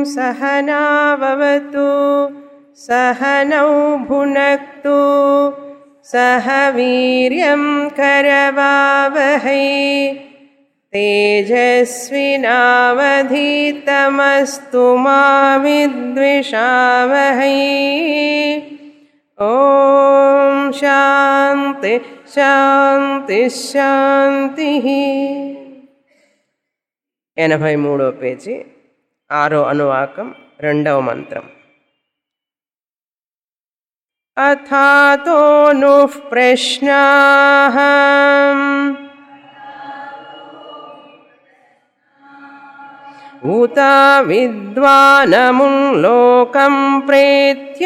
सहनाववतु सहनौ भुनक्तु सह वीर्यं करवावहै तेजस्विनावधीतमस्तु मा विद्विषावहै ॐ शान्ति శాంతి శాంతి ఎనభై మూడో పేజీ ఆరో అనువాకం రెండవ మంత్రం అథాతో నుః ప్రశ్నా ఉత విద్వానముం లోకం ప్రేత్య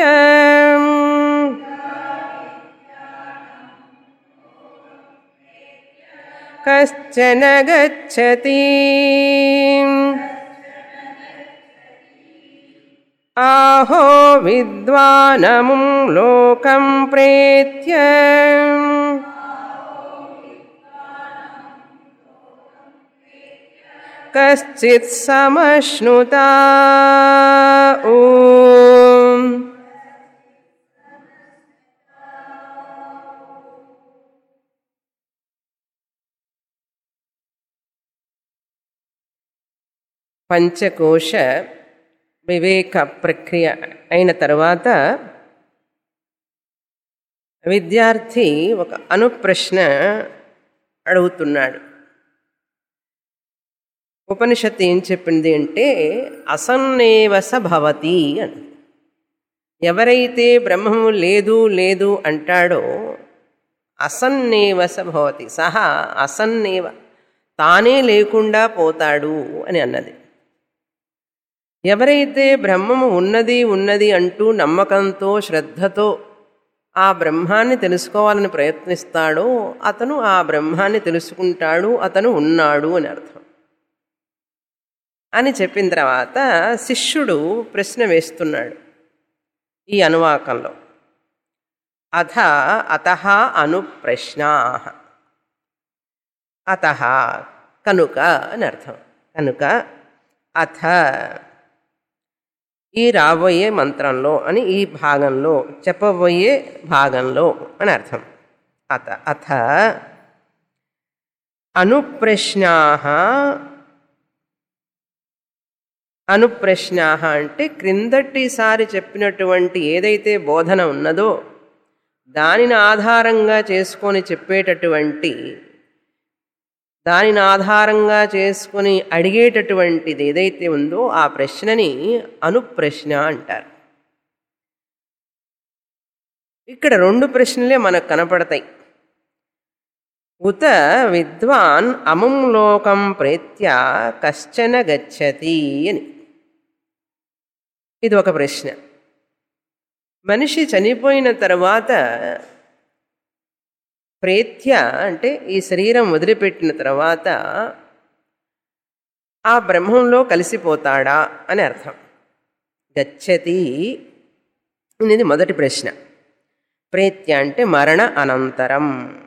कश्चन गच्छति आहो विद्वानमुं लोकं प्रेत्य कश्चित् समश्नुता ॐ పంచకోశ వివేక ప్రక్రియ అయిన తర్వాత విద్యార్థి ఒక అనుప్రశ్న అడుగుతున్నాడు ఉపనిషత్తు ఏం చెప్పింది అంటే అసన్నేవస భవతి అని ఎవరైతే బ్రహ్మము లేదు లేదు అంటాడో అసన్నేవస భవతి సహా అసన్నేవ తానే లేకుండా పోతాడు అని అన్నది ఎవరైతే బ్రహ్మము ఉన్నది ఉన్నది అంటూ నమ్మకంతో శ్రద్ధతో ఆ బ్రహ్మాన్ని తెలుసుకోవాలని ప్రయత్నిస్తాడో అతను ఆ బ్రహ్మాన్ని తెలుసుకుంటాడు అతను ఉన్నాడు అని అర్థం అని చెప్పిన తర్వాత శిష్యుడు ప్రశ్న వేస్తున్నాడు ఈ అనువాకంలో అథ అత అనుప్రశ్నా అత కనుక అని అర్థం కనుక అథ ఈ రాబోయే మంత్రంలో అని ఈ భాగంలో చెప్పబోయే భాగంలో అని అర్థం అత అథ అనుప్రశ్నా అనుప్రశ్నా అంటే క్రిందటిసారి చెప్పినటువంటి ఏదైతే బోధన ఉన్నదో దానిని ఆధారంగా చేసుకొని చెప్పేటటువంటి దానిని ఆధారంగా చేసుకుని అడిగేటటువంటిది ఏదైతే ఉందో ఆ ప్రశ్నని అనుప్రశ్న అంటారు ఇక్కడ రెండు ప్రశ్నలే మనకు కనపడతాయి ఉత విద్వాన్ అముం లోకం ప్రేత్య కశ్చన గచ్చతి అని ఇది ఒక ప్రశ్న మనిషి చనిపోయిన తర్వాత ప్రేత్య అంటే ఈ శరీరం వదిలిపెట్టిన తర్వాత ఆ బ్రహ్మంలో కలిసిపోతాడా అని అర్థం గచ్చతి అనేది మొదటి ప్రశ్న ప్రేత్య అంటే మరణ అనంతరం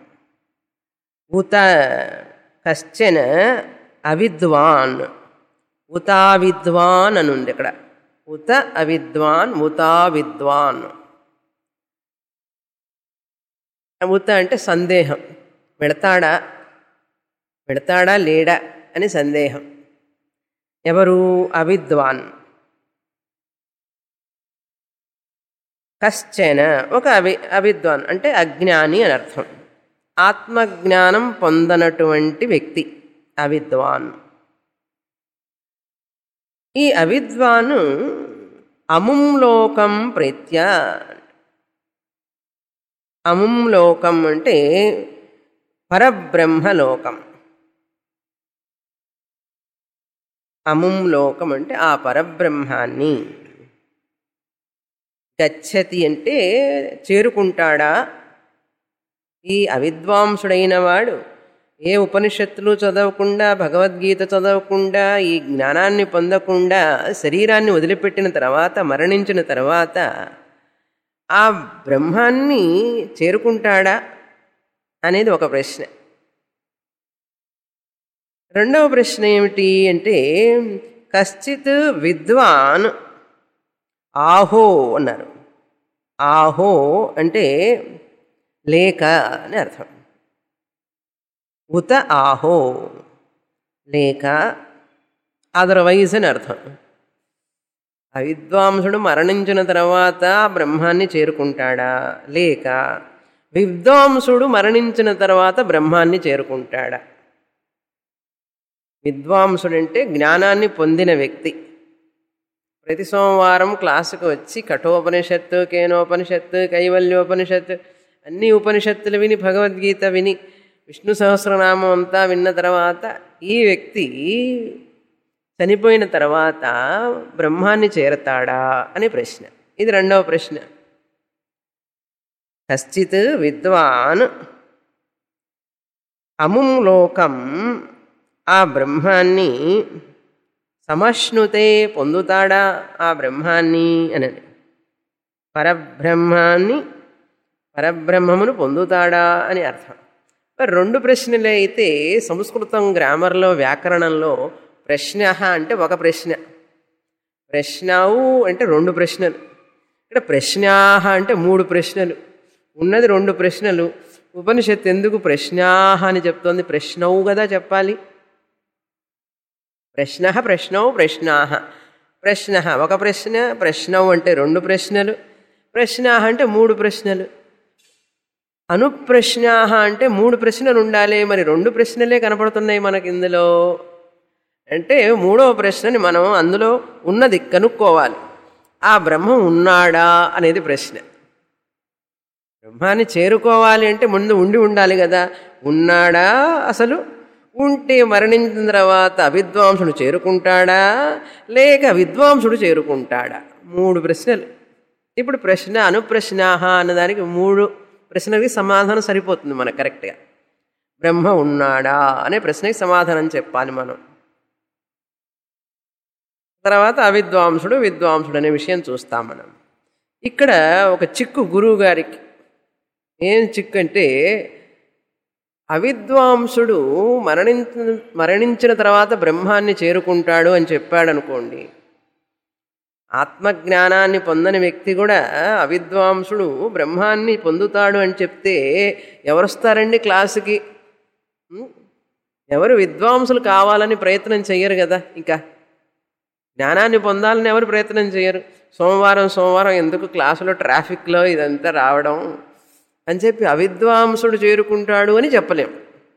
ఉత కశ్చన అవిద్వాన్ ఉతావిద్వాన్ అని ఉంది ఇక్కడ ఉత అవిద్వాన్ ఉతావిద్వాన్ ఉత అంటే సందేహం వెళతాడా వెళతాడా లేడా అని సందేహం ఎవరు అవిద్వాన్ కశ్చన ఒక అవి అవిద్వాన్ అంటే అజ్ఞాని అని అర్థం ఆత్మజ్ఞానం పొందనటువంటి వ్యక్తి అవిద్వాన్ ఈ అవిద్వాను అముం లోకం ప్రీత్య అముం లోకం అంటే పరబ్రహ్మలోకం అముం లోకం అంటే ఆ పరబ్రహ్మాన్ని గచ్చతి అంటే చేరుకుంటాడా ఈ అవిద్వాంసుడైన వాడు ఏ ఉపనిషత్తులు చదవకుండా భగవద్గీత చదవకుండా ఈ జ్ఞానాన్ని పొందకుండా శరీరాన్ని వదిలిపెట్టిన తర్వాత మరణించిన తర్వాత ఆ బ్రహ్మాన్ని చేరుకుంటాడా అనేది ఒక ప్రశ్న రెండవ ప్రశ్న ఏమిటి అంటే కశ్చిత్ విద్వాన్ ఆహో అన్నారు ఆహో అంటే లేక అని అర్థం ఉత ఆహో లేక అదర్వైజ్ అని అర్థం ఆ విద్వాంసుడు మరణించిన తర్వాత బ్రహ్మాన్ని చేరుకుంటాడా లేక విద్వాంసుడు మరణించిన తర్వాత బ్రహ్మాన్ని చేరుకుంటాడా విద్వాంసుడంటే జ్ఞానాన్ని పొందిన వ్యక్తి ప్రతి సోమవారం క్లాసుకు వచ్చి కఠోపనిషత్తు కేనోపనిషత్తు కైవల్యోపనిషత్తు అన్ని ఉపనిషత్తులు విని భగవద్గీత విని విష్ణు సహస్రనామం అంతా విన్న తర్వాత ఈ వ్యక్తి చనిపోయిన తర్వాత బ్రహ్మాన్ని చేరతాడా అని ప్రశ్న ఇది రెండవ ప్రశ్న కశ్చిత్ విద్వాన్ అముం లోకం ఆ బ్రహ్మాన్ని సమశ్నుతే పొందుతాడా ఆ బ్రహ్మాన్ని అనని పరబ్రహ్మాన్ని పరబ్రహ్మమును పొందుతాడా అని అర్థం మరి రెండు ప్రశ్నలే అయితే సంస్కృతం గ్రామర్లో వ్యాకరణంలో ప్రశ్న అంటే ఒక ప్రశ్న ప్రశ్నవు అంటే రెండు ప్రశ్నలు ఇక్కడ ప్రశ్నాహ అంటే మూడు ప్రశ్నలు ఉన్నది రెండు ప్రశ్నలు ఉపనిషత్తు ఎందుకు ప్రశ్నాహ అని చెప్తోంది ప్రశ్నవు కదా చెప్పాలి ప్రశ్న ప్రశ్నవు ప్రశ్నాహ ప్రశ్న ఒక ప్రశ్న ప్రశ్నవు అంటే రెండు ప్రశ్నలు ప్రశ్నాహ అంటే మూడు ప్రశ్నలు అనుప్రశ్నాహ అంటే మూడు ప్రశ్నలు ఉండాలి మరి రెండు ప్రశ్నలే కనపడుతున్నాయి మనకి ఇందులో అంటే మూడవ ప్రశ్నని మనం అందులో ఉన్నది కనుక్కోవాలి ఆ బ్రహ్మం ఉన్నాడా అనేది ప్రశ్న బ్రహ్మాన్ని చేరుకోవాలి అంటే ముందు ఉండి ఉండాలి కదా ఉన్నాడా అసలు ఉంటే మరణించిన తర్వాత అవిద్వాంసుడు చేరుకుంటాడా లేక విద్వాంసుడు చేరుకుంటాడా మూడు ప్రశ్నలు ఇప్పుడు ప్రశ్న అనుప్రశ్నాహ అన్నదానికి మూడు ప్రశ్నలకి సమాధానం సరిపోతుంది మనకు కరెక్ట్గా బ్రహ్మ ఉన్నాడా అనే ప్రశ్నకి సమాధానం చెప్పాలి మనం తర్వాత అవిద్వాంసుడు విద్వాంసుడు అనే విషయం చూస్తాం మనం ఇక్కడ ఒక చిక్కు గురువు గారికి ఏం చిక్కు అంటే అవిద్వాంసుడు మరణించిన మరణించిన తర్వాత బ్రహ్మాన్ని చేరుకుంటాడు అని చెప్పాడు అనుకోండి ఆత్మజ్ఞానాన్ని పొందని వ్యక్తి కూడా అవిద్వాంసుడు బ్రహ్మాన్ని పొందుతాడు అని చెప్తే ఎవరొస్తారండి క్లాసుకి ఉం? ఎవరు విద్వాంసులు కావాలని ప్రయత్నం చెయ్యరు కదా ఇంకా జ్ఞానాన్ని పొందాలని ఎవరు ప్రయత్నం చేయరు సోమవారం సోమవారం ఎందుకు క్లాసులో ట్రాఫిక్లో ఇదంతా రావడం అని చెప్పి అవిద్వాంసుడు చేరుకుంటాడు అని చెప్పలేం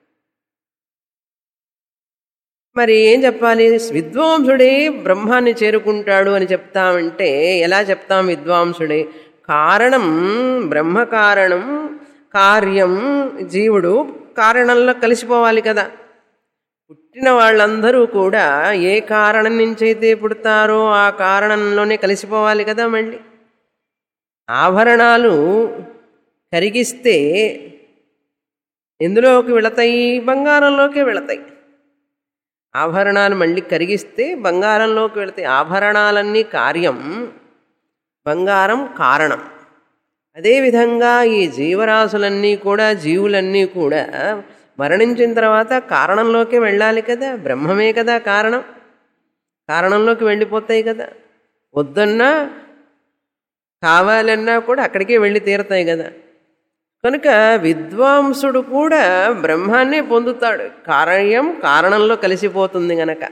మరి ఏం చెప్పాలి విద్వాంసుడే బ్రహ్మాన్ని చేరుకుంటాడు అని చెప్తామంటే ఎలా చెప్తాం విద్వాంసుడే కారణం బ్రహ్మ కారణం కార్యం జీవుడు కారణంలో కలిసిపోవాలి కదా పుట్టిన వాళ్ళందరూ కూడా ఏ కారణం నుంచి అయితే పుడతారో ఆ కారణంలోనే కలిసిపోవాలి కదా మళ్ళీ ఆభరణాలు కరిగిస్తే ఎందులోకి వెళతాయి బంగారంలోకి వెళతాయి ఆభరణాలు మళ్ళీ కరిగిస్తే బంగారంలోకి వెళతాయి ఆభరణాలన్నీ కార్యం బంగారం కారణం అదేవిధంగా ఈ జీవరాశులన్నీ కూడా జీవులన్నీ కూడా మరణించిన తర్వాత కారణంలోకి వెళ్ళాలి కదా బ్రహ్మమే కదా కారణం కారణంలోకి వెళ్ళిపోతాయి కదా వద్దన్నా కావాలన్నా కూడా అక్కడికే వెళ్ళి తీరతాయి కదా కనుక విద్వాంసుడు కూడా బ్రహ్మాన్నే పొందుతాడు కార్యం కారణంలో కలిసిపోతుంది గనక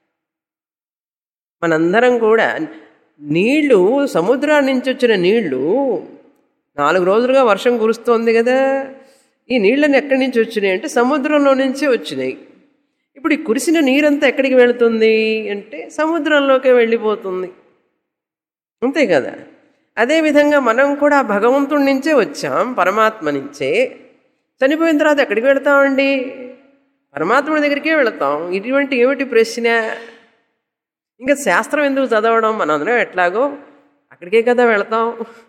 మనందరం కూడా నీళ్లు సముద్రాన్ని నుంచి వచ్చిన నీళ్లు నాలుగు రోజులుగా వర్షం కురుస్తోంది కదా ఈ నీళ్ళని ఎక్కడి నుంచి వచ్చినాయి అంటే సముద్రంలో నుంచే వచ్చినాయి ఇప్పుడు ఈ కురిసిన నీరంతా ఎక్కడికి వెళుతుంది అంటే సముద్రంలోకే వెళ్ళిపోతుంది అంతే కదా అదేవిధంగా మనం కూడా భగవంతుడి నుంచే వచ్చాం పరమాత్మ నుంచే చనిపోయిన తర్వాత ఎక్కడికి వెళతామండి పరమాత్ముడి దగ్గరికే వెళతాం ఇటువంటి ఏమిటి ప్రశ్న ఇంకా శాస్త్రం ఎందుకు చదవడం మనందరం ఎట్లాగో అక్కడికే కదా వెళతాం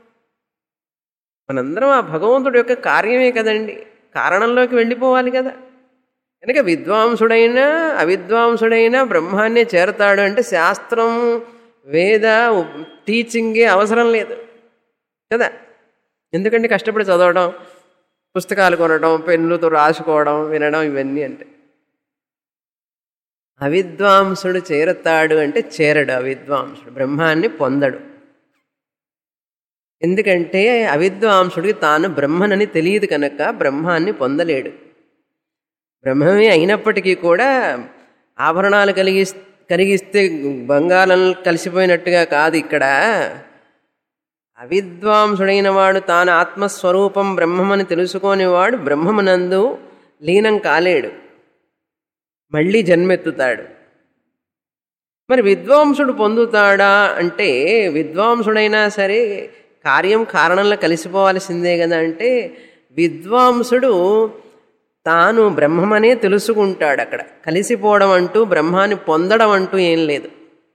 మనందరం ఆ భగవంతుడి యొక్క కార్యమే కదండి కారణంలోకి వెళ్ళిపోవాలి కదా కనుక విద్వాంసుడైనా అవిద్వాంసుడైనా బ్రహ్మాన్నే చేరతాడు అంటే శాస్త్రం వేద టీచింగే అవసరం లేదు కదా ఎందుకంటే కష్టపడి చదవడం పుస్తకాలు కొనడం పెన్నులతో రాసుకోవడం వినడం ఇవన్నీ అంటే అవిద్వాంసుడు చేరతాడు అంటే చేరడు అవిద్వాంసుడు బ్రహ్మాన్ని పొందడు ఎందుకంటే అవిద్వాంసుడికి తాను బ్రహ్మనని తెలియదు కనుక బ్రహ్మాన్ని పొందలేడు బ్రహ్మమే అయినప్పటికీ కూడా ఆభరణాలు కలిగి కలిగిస్తే బంగారం కలిసిపోయినట్టుగా కాదు ఇక్కడ అవిద్వాంసుడైన వాడు తాను ఆత్మస్వరూపం బ్రహ్మమని తెలుసుకోనివాడు బ్రహ్మమునందు లీనం కాలేడు మళ్ళీ జన్మెత్తుతాడు మరి విద్వాంసుడు పొందుతాడా అంటే విద్వాంసుడైనా సరే కార్యం కారణంలో కలిసిపోవాల్సిందే కదా అంటే విద్వాంసుడు తాను బ్రహ్మమనే తెలుసుకుంటాడు అక్కడ కలిసిపోవడం అంటూ బ్రహ్మాన్ని పొందడం అంటూ ఏం లేదు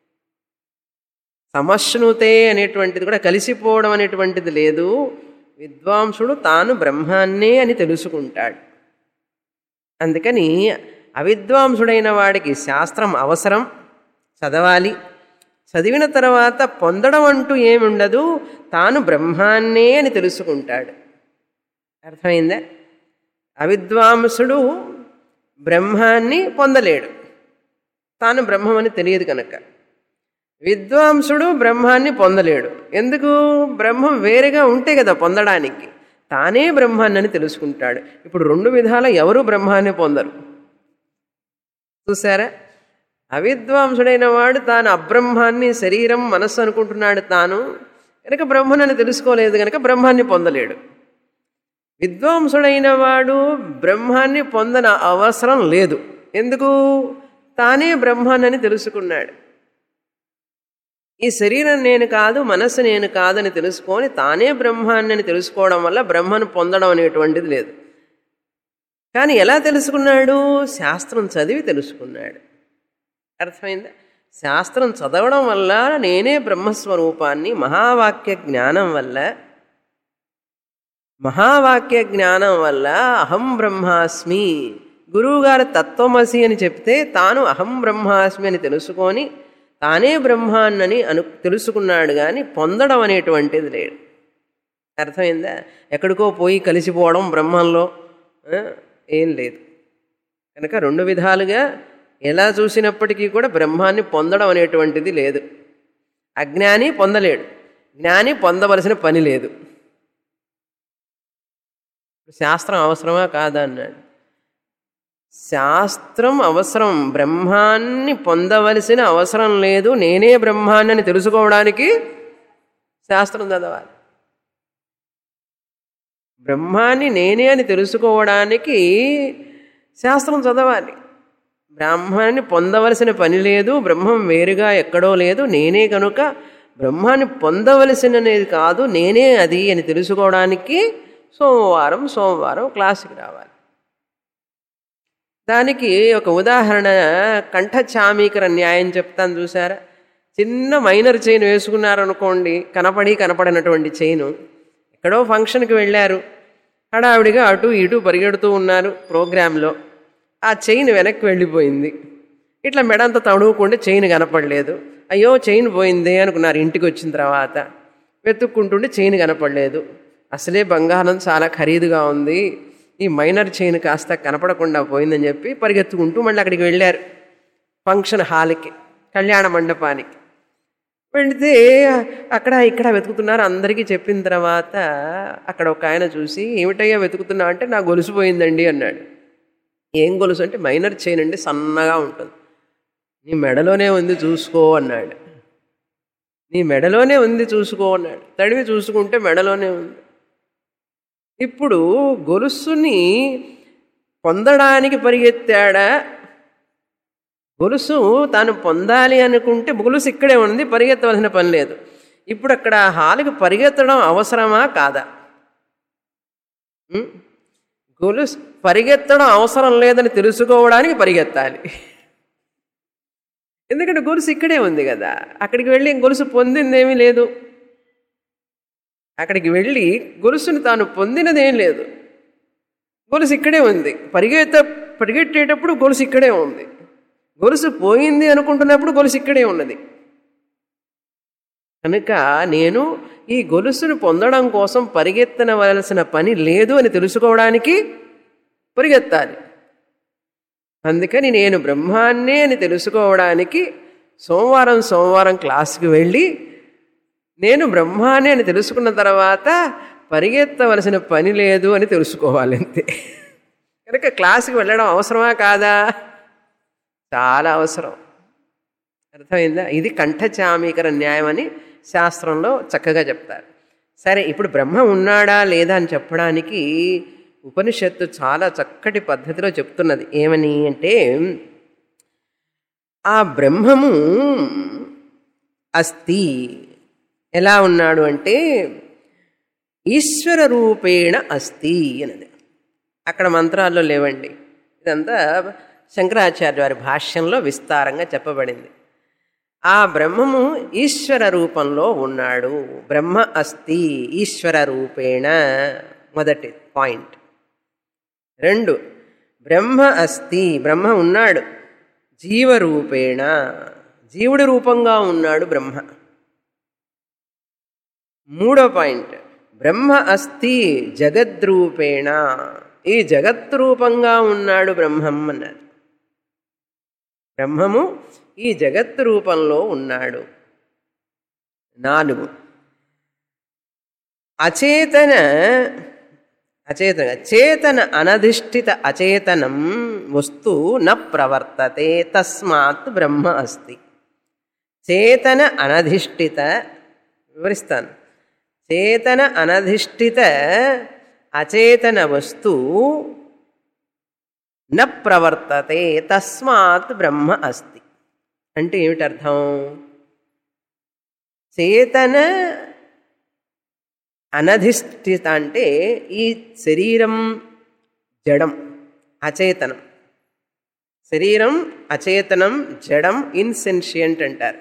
సమశ్నుతే అనేటువంటిది కూడా కలిసిపోవడం అనేటువంటిది లేదు విద్వాంసుడు తాను బ్రహ్మాన్నే అని తెలుసుకుంటాడు అందుకని అవిద్వాంసుడైన వాడికి శాస్త్రం అవసరం చదవాలి చదివిన తర్వాత పొందడం అంటూ ఏముండదు తాను బ్రహ్మాన్నే అని తెలుసుకుంటాడు అర్థమైందా అవిద్వాంసుడు బ్రహ్మాన్ని పొందలేడు తాను బ్రహ్మమని తెలియదు కనుక విద్వాంసుడు బ్రహ్మాన్ని పొందలేడు ఎందుకు బ్రహ్మం వేరేగా ఉంటే కదా పొందడానికి తానే బ్రహ్మాన్ని తెలుసుకుంటాడు ఇప్పుడు రెండు విధాల ఎవరు బ్రహ్మాన్ని పొందరు చూసారా అవిద్వాంసుడైన వాడు తాను అబ్రహ్మాన్ని శరీరం మనస్సు అనుకుంటున్నాడు తాను కనుక బ్రహ్మనని తెలుసుకోలేదు కనుక బ్రహ్మాన్ని పొందలేడు విద్వాంసుడైన వాడు బ్రహ్మాన్ని పొందన అవసరం లేదు ఎందుకు తానే బ్రహ్మాన్నని తెలుసుకున్నాడు ఈ శరీరం నేను కాదు మనస్సు నేను కాదని తెలుసుకొని తానే బ్రహ్మాన్నని తెలుసుకోవడం వల్ల బ్రహ్మను పొందడం అనేటువంటిది లేదు కానీ ఎలా తెలుసుకున్నాడు శాస్త్రం చదివి తెలుసుకున్నాడు అర్థమైందా శాస్త్రం చదవడం వల్ల నేనే బ్రహ్మస్వరూపాన్ని మహావాక్య జ్ఞానం వల్ల మహావాక్య జ్ఞానం వల్ల అహం బ్రహ్మాస్మి గురువుగారు తత్వమసి అని చెప్తే తాను అహం బ్రహ్మాస్మి అని తెలుసుకొని తానే బ్రహ్మాన్నని అను తెలుసుకున్నాడు కానీ పొందడం అనేటువంటిది లేడు అర్థమైందా ఎక్కడికో పోయి కలిసిపోవడం బ్రహ్మంలో ఆ, ఏం లేదు కనుక రెండు విధాలుగా ఎలా చూసినప్పటికీ కూడా బ్రహ్మాన్ని పొందడం అనేటువంటిది లేదు అజ్ఞాని పొందలేడు జ్ఞాని పొందవలసిన పని లేదు శాస్త్రం అవసరమా కాదా అన్నాడు శాస్త్రం అవసరం బ్రహ్మాన్ని పొందవలసిన అవసరం లేదు నేనే బ్రహ్మాన్నని తెలుసుకోవడానికి శాస్త్రం చదవాలి బ్రహ్మాన్ని నేనే అని తెలుసుకోవడానికి శాస్త్రం చదవాలి బ్రహ్మాన్ని పొందవలసిన పని లేదు బ్రహ్మం వేరుగా ఎక్కడో లేదు నేనే కనుక బ్రహ్మాన్ని పొందవలసినది కాదు నేనే అది అని తెలుసుకోవడానికి సోమవారం సోమవారం క్లాసుకి రావాలి దానికి ఒక ఉదాహరణ కంఠచామీకర న్యాయం చెప్తాను చూసారా చిన్న మైనర్ చైన్ వేసుకున్నారనుకోండి కనపడి కనపడినటువంటి చైను ఎక్కడో ఫంక్షన్కి వెళ్ళారు హడావిడిగా అటు ఇటు పరిగెడుతూ ఉన్నారు ప్రోగ్రాంలో ఆ చైన్ వెనక్కి వెళ్ళిపోయింది ఇట్లా మెడంతా తడువుకుంటే చైన్ కనపడలేదు అయ్యో చైన్ పోయిందే అనుకున్నారు ఇంటికి వచ్చిన తర్వాత వెతుక్కుంటుంటే చైన్ కనపడలేదు అసలే బంగారం చాలా ఖరీదుగా ఉంది ఈ మైనర్ చైన్ కాస్త కనపడకుండా పోయిందని చెప్పి పరిగెత్తుకుంటూ మళ్ళీ అక్కడికి వెళ్ళారు ఫంక్షన్ హాల్కి కళ్యాణ మండపానికి వెళితే అక్కడ ఇక్కడ వెతుకుతున్నారు అందరికీ చెప్పిన తర్వాత అక్కడ ఒక ఆయన చూసి ఏమిటయ్యా వెతుకుతున్నా అంటే నా గొలుసు పోయిందండి అన్నాడు ఏం గొలుసు అంటే మైనర్ చైన్ అండి సన్నగా ఉంటుంది నీ మెడలోనే ఉంది చూసుకో అన్నాడు నీ మెడలోనే ఉంది చూసుకో అన్నాడు తడివి చూసుకుంటే మెడలోనే ఉంది ఇప్పుడు గొలుసుని పొందడానికి పరిగెత్తాడా గొలుసు తాను పొందాలి అనుకుంటే గొలుసు ఇక్కడే ఉంది పరిగెత్తవలసిన పని లేదు ఇప్పుడు అక్కడ హాలుకి పరిగెత్తడం అవసరమా కాదా ఉం? గొలుసు పరిగెత్తడం అవసరం లేదని తెలుసుకోవడానికి పరిగెత్తాలి ఎందుకంటే గొలుసు ఇక్కడే ఉంది కదా అక్కడికి వెళ్ళి గొలుసు పొందిందేమీ లేదు అక్కడికి వెళ్ళి గొలుసుని తాను పొందినదేం లేదు గొలుసు ఇక్కడే ఉంది పరిగెత్త పరిగెట్టేటప్పుడు గొలుసు ఇక్కడే ఉంది గొలుసు పోయింది అనుకుంటున్నప్పుడు గొలుసు ఇక్కడే ఉన్నది కనుక నేను ఈ గొలుసును పొందడం కోసం పరిగెత్తనవలసిన పని లేదు అని తెలుసుకోవడానికి పరిగెత్తాలి అందుకని నేను బ్రహ్మాన్నే అని తెలుసుకోవడానికి సోమవారం సోమవారం క్లాస్కి వెళ్ళి నేను బ్రహ్మాన్ని అని తెలుసుకున్న తర్వాత పరిగెత్తవలసిన పని లేదు అని తెలుసుకోవాలి అంతే కనుక క్లాస్కి వెళ్ళడం అవసరమా కాదా చాలా అవసరం అర్థమైందా ఇది కంఠచామీకర న్యాయం అని శాస్త్రంలో చక్కగా చెప్తారు సరే ఇప్పుడు బ్రహ్మ ఉన్నాడా లేదా అని చెప్పడానికి ఉపనిషత్తు చాలా చక్కటి పద్ధతిలో చెప్తున్నది ఏమని అంటే ఆ బ్రహ్మము అస్తి ఎలా ఉన్నాడు అంటే ఈశ్వర రూపేణ అస్తి అన్నది అక్కడ మంత్రాల్లో లేవండి ఇదంతా శంకరాచార్య వారి భాష్యంలో విస్తారంగా చెప్పబడింది ఆ బ్రహ్మము ఈశ్వర రూపంలో ఉన్నాడు బ్రహ్మ అస్తి ఈశ్వర రూపేణ మొదటి పాయింట్ రెండు బ్రహ్మ అస్తి బ్రహ్మ ఉన్నాడు జీవరూపేణ జీవుడి రూపంగా ఉన్నాడు బ్రహ్మ మూడో పాయింట్ బ్రహ్మ అస్తి జగద్రూపేణ ఈ జగత్ రూపంగా ఉన్నాడు బ్రహ్మం అన్నారు బ్రహ్మము ఈ జగత్ రూపంలో ఉన్నాడు నాలుగు అచేతన అచేతన చేతన అనధిష్ఠిత అచేతనం వస్తు న ప్రవర్తతే తస్మాత్ బ్రహ్మ అస్తి చేతన అనధిష్ఠిత వివరిస్తాను చేతన అనధిష్ఠిత అచేతన వస్తు న ప్రవర్తతే తస్మాత్ బ్రహ్మ అస్తి అంటే ఏమిటి అర్థం చేతన అనధిష్ఠిత అంటే ఈ శరీరం జడం అచేతనం శరీరం అచేతనం జడం ఇన్సెన్షియంట్ అంటారు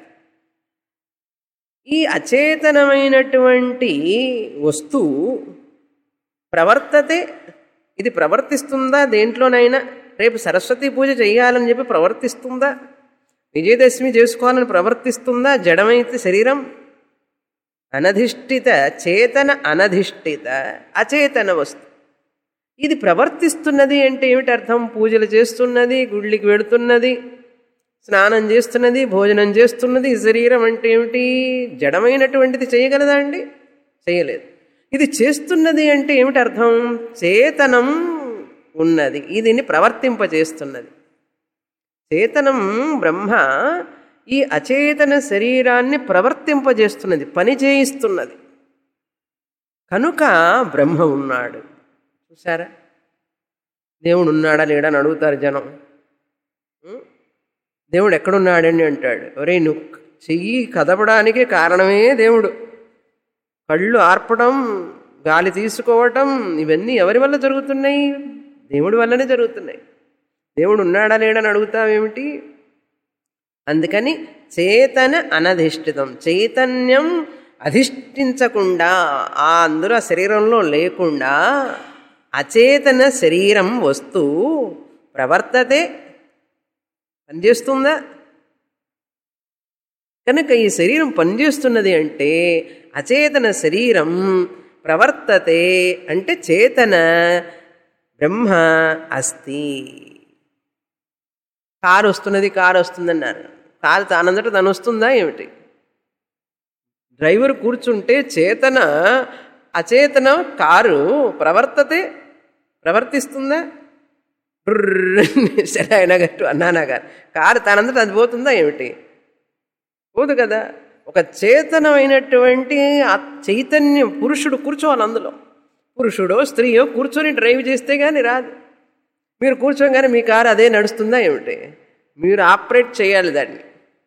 ఈ అచేతనమైనటువంటి వస్తువు ప్రవర్తతే ఇది ప్రవర్తిస్తుందా దేంట్లోనైనా రేపు సరస్వతి పూజ చేయాలని చెప్పి ప్రవర్తిస్తుందా విజయదశమి చేసుకోవాలని ప్రవర్తిస్తుందా జడమైతే శరీరం అనధిష్ఠిత చేతన అనధిష్ఠిత అచేతన వస్తు ఇది ప్రవర్తిస్తున్నది అంటే ఏమిటి అర్థం పూజలు చేస్తున్నది గుళ్ళకి వెళుతున్నది స్నానం చేస్తున్నది భోజనం చేస్తున్నది ఈ శరీరం అంటే ఏమిటి జడమైనటువంటిది చేయగలదా అండి చేయలేదు ఇది చేస్తున్నది అంటే ఏమిటి అర్థం చేతనం ఉన్నది దీన్ని ప్రవర్తింపజేస్తున్నది చేతనం బ్రహ్మ ఈ అచేతన శరీరాన్ని ప్రవర్తింపజేస్తున్నది పని చేయిస్తున్నది కనుక బ్రహ్మ ఉన్నాడు చూసారా దేవుడు ఉన్నాడా లేడా అని అడుగుతారు జనం ఉం? దేవుడు ఎక్కడున్నాడని అంటాడు ఒరే నువ్వు చెయ్యి కదపడానికి కారణమే దేవుడు కళ్ళు ఆర్పడం గాలి తీసుకోవటం ఇవన్నీ ఎవరి వల్ల జరుగుతున్నాయి దేవుడి వల్లనే జరుగుతున్నాయి దేవుడు ఉన్నాడా లేడని అడుగుతావేమిటి అందుకని చేతన అనధిష్ఠితం చైతన్యం అధిష్ఠించకుండా ఆ అందులో శరీరంలో లేకుండా అచేతన శరీరం వస్తువు ప్రవర్తతే పనిచేస్తుందా కనుక ఈ శరీరం పనిచేస్తున్నది అంటే అచేతన శరీరం ప్రవర్తతే అంటే చేతన బ్రహ్మ అస్తి కారు వస్తున్నది కారు వస్తుందన్నారు కారు తానంతట తను వస్తుందా ఏమిటి డ్రైవర్ కూర్చుంటే చేతన అచేతన కారు ప్రవర్తతే ప్రవర్తిస్తుందా బ్రుర్ర్ సరే అయినా గట్టు అన్నానా గారు కారు తనంతట అది పోతుందా ఏమిటి పోదు కదా ఒక చేతనమైనటువంటి ఆ చైతన్యం పురుషుడు కూర్చోవాలి అందులో పురుషుడో స్త్రీయో కూర్చొని డ్రైవ్ చేస్తే కానీ రాదు మీరు కూర్చోగానే మీ కారు అదే నడుస్తుందా ఏమిటి మీరు ఆపరేట్ చేయాలి దాన్ని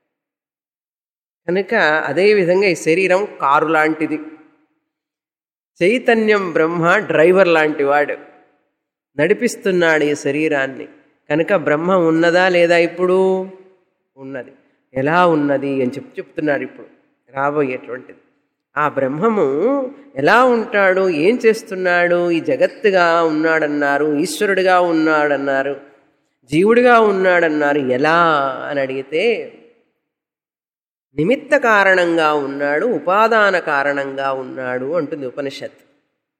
కనుక అదేవిధంగా ఈ శరీరం కారు లాంటిది చైతన్యం బ్రహ్మ డ్రైవర్ లాంటి వాడు నడిపిస్తున్నాడు ఈ శరీరాన్ని కనుక బ్రహ్మ ఉన్నదా లేదా ఇప్పుడు ఉన్నది ఎలా ఉన్నది అని చెప్పి చెప్తున్నాడు ఇప్పుడు రాబోయేటువంటిది ఆ బ్రహ్మము ఎలా ఉంటాడు ఏం చేస్తున్నాడు ఈ జగత్తుగా ఉన్నాడన్నారు ఈశ్వరుడిగా ఉన్నాడన్నారు జీవుడిగా ఉన్నాడన్నారు ఎలా అని అడిగితే నిమిత్త కారణంగా ఉన్నాడు ఉపాదాన కారణంగా ఉన్నాడు అంటుంది ఉపనిషత్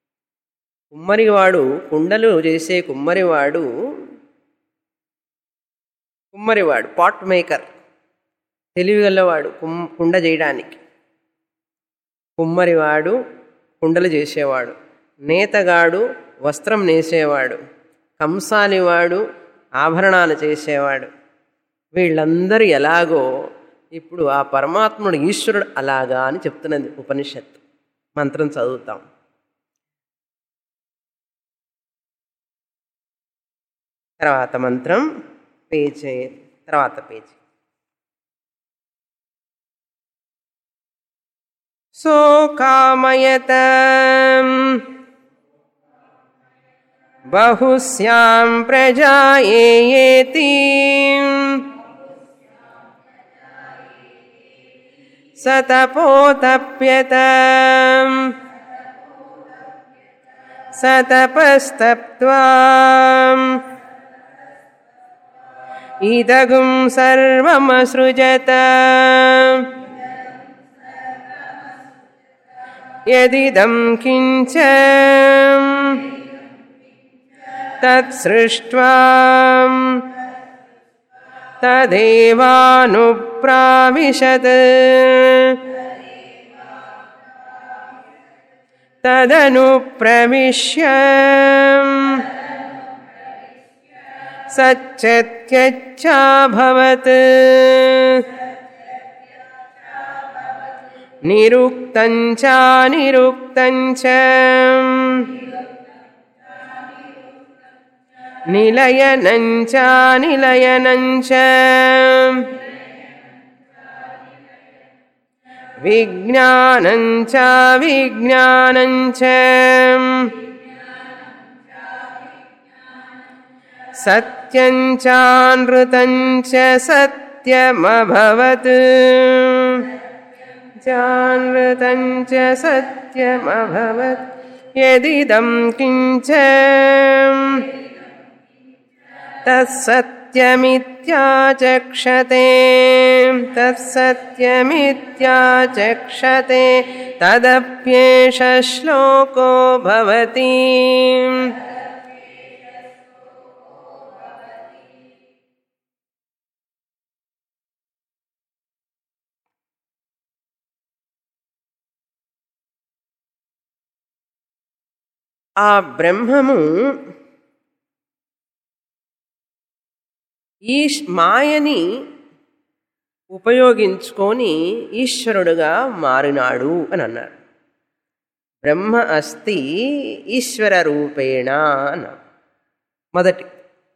కుమ్మరివాడు కుండలు చేసే కుమ్మరివాడు కుమ్మరివాడు పాట్ మేకర్ తెలివిగలవాడు కుమ్ కుండ చేయడానికి కుమ్మరివాడు కుండలు చేసేవాడు నేతగాడు వస్త్రం నేసేవాడు కంసాలివాడు ఆభరణాలు చేసేవాడు వీళ్ళందరూ ఎలాగో ఇప్పుడు ఆ పరమాత్ముడు ఈశ్వరుడు అలాగా అని చెప్తున్నది ఉపనిషత్తు మంత్రం చదువుతాం తర్వాత మంత్రం పేజీ తర్వాత పేజీ సోకామయత బహుశ్యాం ప్రజాయేతి సతపోతప్యత సతపస్తప్త్వా ఇదగుం సర్వమసృజత యదిదం కించ తత్సృష్ట్వా తదేవానుప్రావిశత్ తదను ప్రవిశ్య సత్యత్యచ్చాభవత్ నిరుక్తంచ నిరుక్తంచ నిలయనంచ నిలయనంచ విజ్ఞానంచ విజ్ఞానంచ సత్యంచానృతంచ సత్యమభవత్ చానృతంచ సత్యమభవత్ యదిదం కించ తత్సత్యమిత్యాచక్షతే తత్సత్యమిత్యాచక్షతే తదప్యేష శ్లోకో భవతి ఆ బ్రహ్మము ఈ మాయని ఉపయోగించుకొని ఈశ్వరుడుగా మారినాడు అని అన్నారు బ్రహ్మ అస్తి ఈశ్వర రూపేణ అన్న మొదటి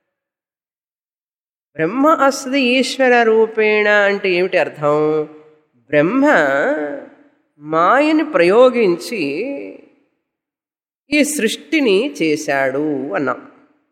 బ్రహ్మ అస్తి ఈశ్వర రూపేణ అంటే ఏమిటి అర్థం బ్రహ్మ మాయని ప్రయోగించి ఈ సృష్టిని చేశాడు అన్నాం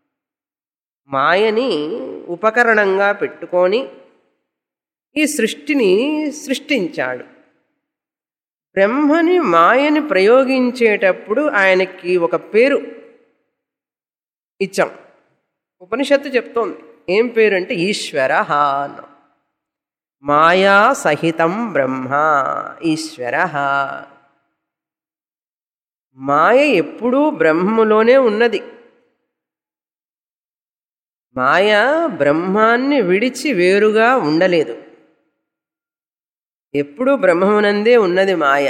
మాయని ఉపకరణంగా పెట్టుకొని ఈ సృష్టిని సృష్టించాడు బ్రహ్మని మాయని ప్రయోగించేటప్పుడు ఆయనకి ఒక పేరు ఇచ్చాం ఉపనిషత్తు చెప్తోంది ఏం పేరు అంటే ఈశ్వర అన్నాం మాయా సహితం బ్రహ్మ ఈశ్వర మాయ ఎప్పుడూ బ్రహ్మలోనే ఉన్నది మాయ బ్రహ్మాన్ని విడిచి వేరుగా ఉండలేదు ఎప్పుడూ బ్రహ్మమునందే ఉన్నది మాయ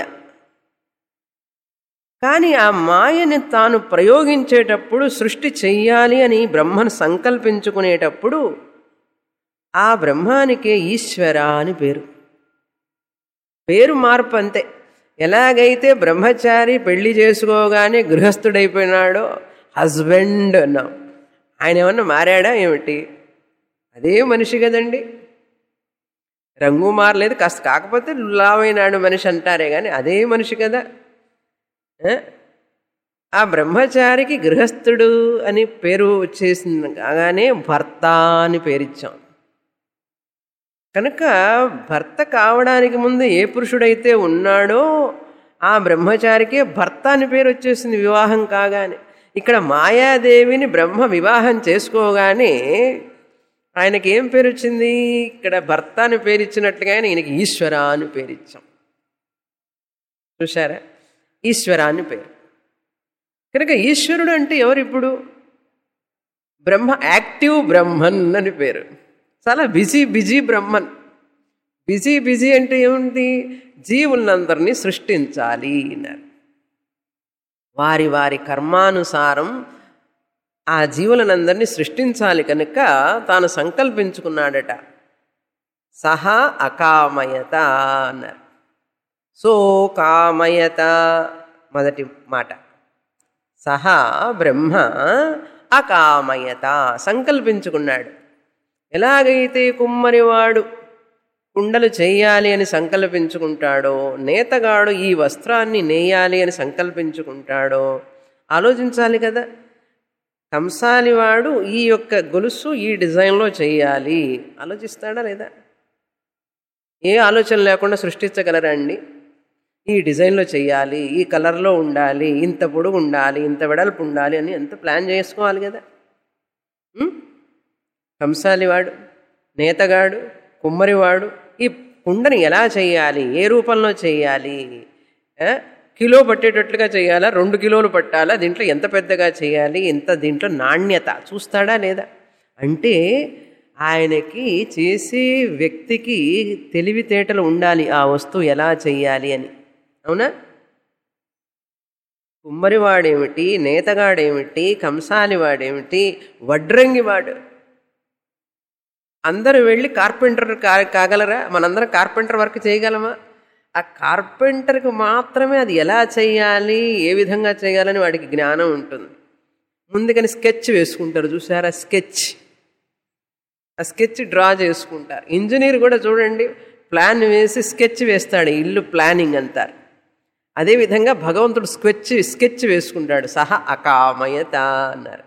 కానీ ఆ మాయని తాను ప్రయోగించేటప్పుడు సృష్టి చెయ్యాలి అని బ్రహ్మను సంకల్పించుకునేటప్పుడు ఆ బ్రహ్మానికే ఈశ్వర అని పేరు పేరు మార్పు అంతే ఎలాగైతే బ్రహ్మచారి పెళ్లి చేసుకోగానే గృహస్థుడైపోయినాడో హస్బెండ్ అన్నాం ఆయన ఏమన్నా మారాడా ఏమిటి అదే మనిషి కదండి రంగు మారలేదు కాస్త కాకపోతే లావైనాడు మనిషి అంటారే కానీ అదే మనిషి కదా ఆ బ్రహ్మచారికి గృహస్థుడు అని పేరు వచ్చేసింది కాగానే భర్త అని పేరిచ్చాం కనుక భర్త కావడానికి ముందు ఏ పురుషుడైతే ఉన్నాడో ఆ బ్రహ్మచారికే భర్త అని పేరు వచ్చేసింది వివాహం కాగానే ఇక్కడ మాయాదేవిని బ్రహ్మ వివాహం చేసుకోగానే ఆయనకి ఏం పేరు వచ్చింది ఇక్కడ భర్త అని పేరు ఇచ్చినట్లుగానే ఈయనకి ఈశ్వర అని పేరు ఇచ్చాం చూసారా ఈశ్వర అని పేరు కనుక ఈశ్వరుడు అంటే ఎవరు ఇప్పుడు బ్రహ్మ యాక్టివ్ బ్రహ్మన్ అని పేరు చాలా busy busy Brahman busy busy అంటే ఏముంది జీవులందరినీ సృష్టించాలి అన్నారు వారి వారి కర్మానుసారం ఆ జీవులనందరినీ సృష్టించాలి కనుక తాను సంకల్పించుకున్నాడట సహా అకామయత అన్నారు సో కామయత మొదటి మాట సహా బ్రహ్మ అకామయత సంకల్పించుకున్నాడు ఎలాగైతే కుమ్మరివాడు కుండలు చేయాలి అని సంకల్పించుకుంటాడో నేతగాడు ఈ వస్త్రాన్ని నేయాలి అని సంకల్పించుకుంటాడో ఆలోచించాలి కదా కంసాలివాడు ఈ యొక్క గొలుసు ఈ డిజైన్లో చేయాలి ఆలోచిస్తాడా లేదా ఏ ఆలోచన లేకుండా సృష్టించగలరండి ఈ డిజైన్లో చేయాలి ఈ కలర్లో ఉండాలి ఇంత పొడుగు ఉండాలి ఇంత వెడల్పు ఉండాలి అని ఎంత ప్లాన్ చేసుకోవాలి కదా ఉం? కంసాలివాడు నేతగాడు కుమ్మరివాడు ఈ కుండని ఎలా చేయాలి ఏ రూపంలో చేయాలి ఆ? కిలో పట్టేటట్లుగా చేయాలా రెండు కిలోలు పట్టాలా దీంట్లో ఎంత పెద్దగా చేయాలి ఎంత దీంట్లో నాణ్యత చూస్తాడా లేదా అంటే ఆయనకి చేసే వ్యక్తికి తెలివితేటలు ఉండాలి ఆ వస్తువు ఎలా చేయాలి అని అవునా కుమ్మరివాడేమిటి నేతగాడేమిటి కంసాలివాడేమిటి వడ్రంగివాడు అందరూ వెళ్ళి కార్పెంటర్ కా కాగలరా మనందరం కార్పెంటర్ వర్క్ చేయగలమా ఆ కార్పెంటర్కి మాత్రమే అది ఎలా చేయాలి ఏ విధంగా చేయాలని వాడికి జ్ఞానం ఉంటుంది ముందుకని స్కెచ్ వేసుకుంటారు చూసారా స్కెచ్ ఆ స్కెచ్ డ్రా చేసుకుంటారు ఇంజనీర్ కూడా చూడండి ప్లాన్ వేసి స్కెచ్ వేస్తాడు ఇల్లు ప్లానింగ్ అంటారు అదేవిధంగా భగవంతుడు స్కెచ్ స్కెచ్ వేసుకుంటాడు సహ అకామయత అన్నారు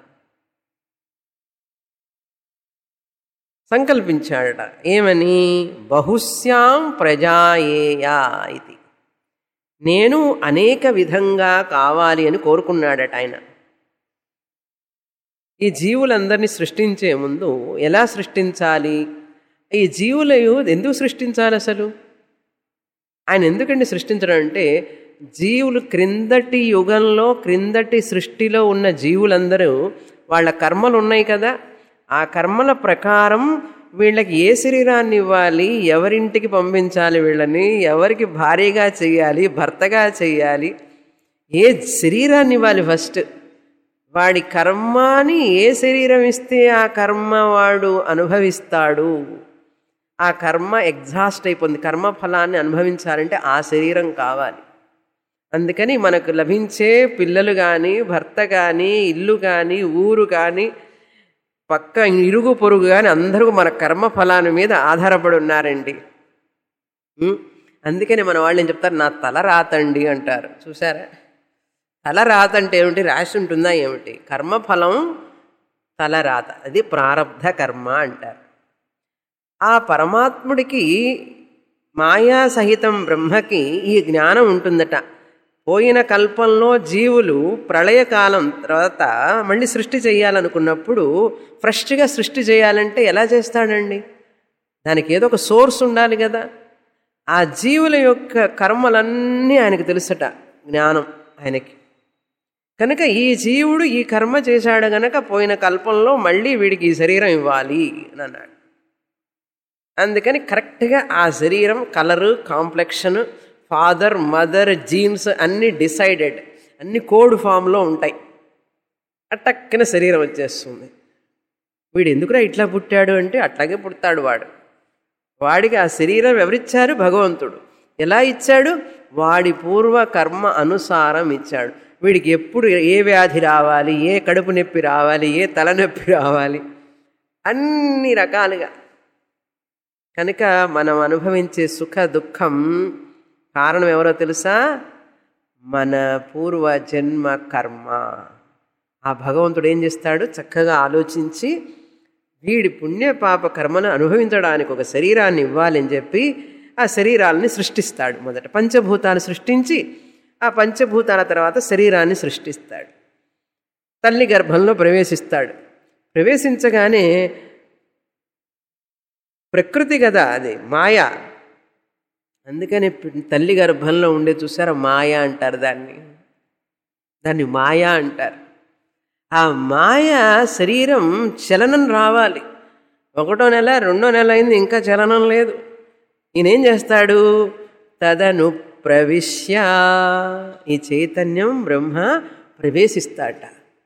సంకల్పించాడట ఏమని బహుశ్యాం ప్రజాయేయా ఇది నేను అనేక విధంగా కావాలి అని కోరుకున్నాడట ఆయన ఈ జీవులందరినీ సృష్టించే ముందు ఎలా సృష్టించాలి ఈ జీవులు ఎందుకు సృష్టించాలి అసలు ఆయన ఎందుకండి సృష్టించడం అంటే జీవులు క్రిందటి యుగంలో క్రిందటి సృష్టిలో ఉన్న జీవులందరూ వాళ్ళ కర్మలు ఉన్నాయి కదా ఆ కర్మల ప్రకారం వీళ్ళకి ఏ శరీరాన్ని ఇవ్వాలి ఎవరింటికి పంపించాలి వీళ్ళని ఎవరికి భార్యగా చేయాలి భర్తగా చేయాలి ఏ శరీరాన్ని ఇవ్వాలి ఫస్ట్ వాడి కర్మాని ఏ శరీరం ఇస్తే ఆ కర్మ వాడు అనుభవిస్తాడు ఆ కర్మ ఎగ్జాస్ట్ అయిపోయింది కర్మ ఫలాన్ని అనుభవించాలంటే ఆ శరీరం కావాలి అందుకని మనకు లభించే పిల్లలు కానీ భర్త కానీ ఇల్లు కానీ ఊరు కానీ పక్క ఇరుగు పొరుగు కానీ అందరూ మన కర్మ ఫలాన్ని మీద ఆధారపడి ఉన్నారండి ఉం? అందుకని మన వాళ్ళు ఏం చెప్తారు నా తల రాతండి అంటారు చూసారా తల రాత అంటే ఏమిటి రాసి ఉంటుందా ఏమిటి కర్మఫలం తల రాత అది ప్రారబ్ధ కర్మ అంటారు ఆ పరమాత్ముడికి మాయా సహితం బ్రహ్మకి ఈ జ్ఞానం ఉంటుందట పోయిన కల్పంలో జీవులు ప్రళయకాలం తర్వాత మళ్ళీ సృష్టి చేయాలనుకున్నప్పుడు ఫ్రెష్గా సృష్టి చేయాలంటే ఎలా చేస్తాడండి దానికి ఏదో ఒక సోర్స్ ఉండాలి కదా ఆ జీవుల యొక్క కర్మలన్నీ ఆయనకు తెలుసట జ్ఞానం ఆయనకి కనుక ఈ జీవుడు ఈ కర్మ చేశాడు గనక పోయిన కల్పంలో మళ్ళీ వీడికి ఈ శరీరం ఇవ్వాలి అని అన్నాడు అందుకని కరెక్ట్గా ఆ శరీరం colour complexion father mother genes అన్నీ డిసైడెడ్ అన్ని కోడ్ ఫామ్లో ఉంటాయి అట్టక్కిన శరీరం వచ్చేస్తుంది వీడు ఎందుకురా ఇట్లా పుట్టాడు అంటే అట్లాగే పుడతాడు వాడు వాడికి ఆ శరీరం ఎవరిచ్చారు భగవంతుడు ఎలా ఇచ్చాడు వాడి పూర్వ కర్మ అనుసారం ఇచ్చాడు వీడికి ఎప్పుడు ఏ వ్యాధి రావాలి ఏ కడుపు నొప్పి రావాలి ఏ తలనొప్పి రావాలి అన్ని రకాలుగా కనుక మనం అనుభవించే సుఖ దుఃఖం కారణం ఎవరో తెలుసా మన పూర్వ జన్మ కర్మ ఆ భగవంతుడు ఏం చేస్తాడు చక్కగా ఆలోచించి వీడి పుణ్య పాప కర్మను అనుభవించడానికి ఒక శరీరాన్ని ఇవ్వాలని చెప్పి ఆ శరీరాలని సృష్టిస్తాడు మొదట పంచభూతాలు సృష్టించి ఆ పంచభూతాల తర్వాత శరీరాన్ని సృష్టిస్తాడు తల్లి గర్భంలో ప్రవేశిస్తాడు ప్రవేశించగానే ప్రకృతి కదా అది మాయ అందుకని తల్లి గర్భంలో ఉండే చూసారా మాయ అంటారు దాన్ని దాన్ని మాయ అంటారు ఆ మాయ శరీరం చలనం రావాలి ఒకటో నెల రెండో నెల అయింది ఇంకా చలనం లేదు ఈయనేం చేస్తాడు తదను ప్రవిశ్య ఈ చైతన్యం బ్రహ్మ ప్రవేశిస్తాడట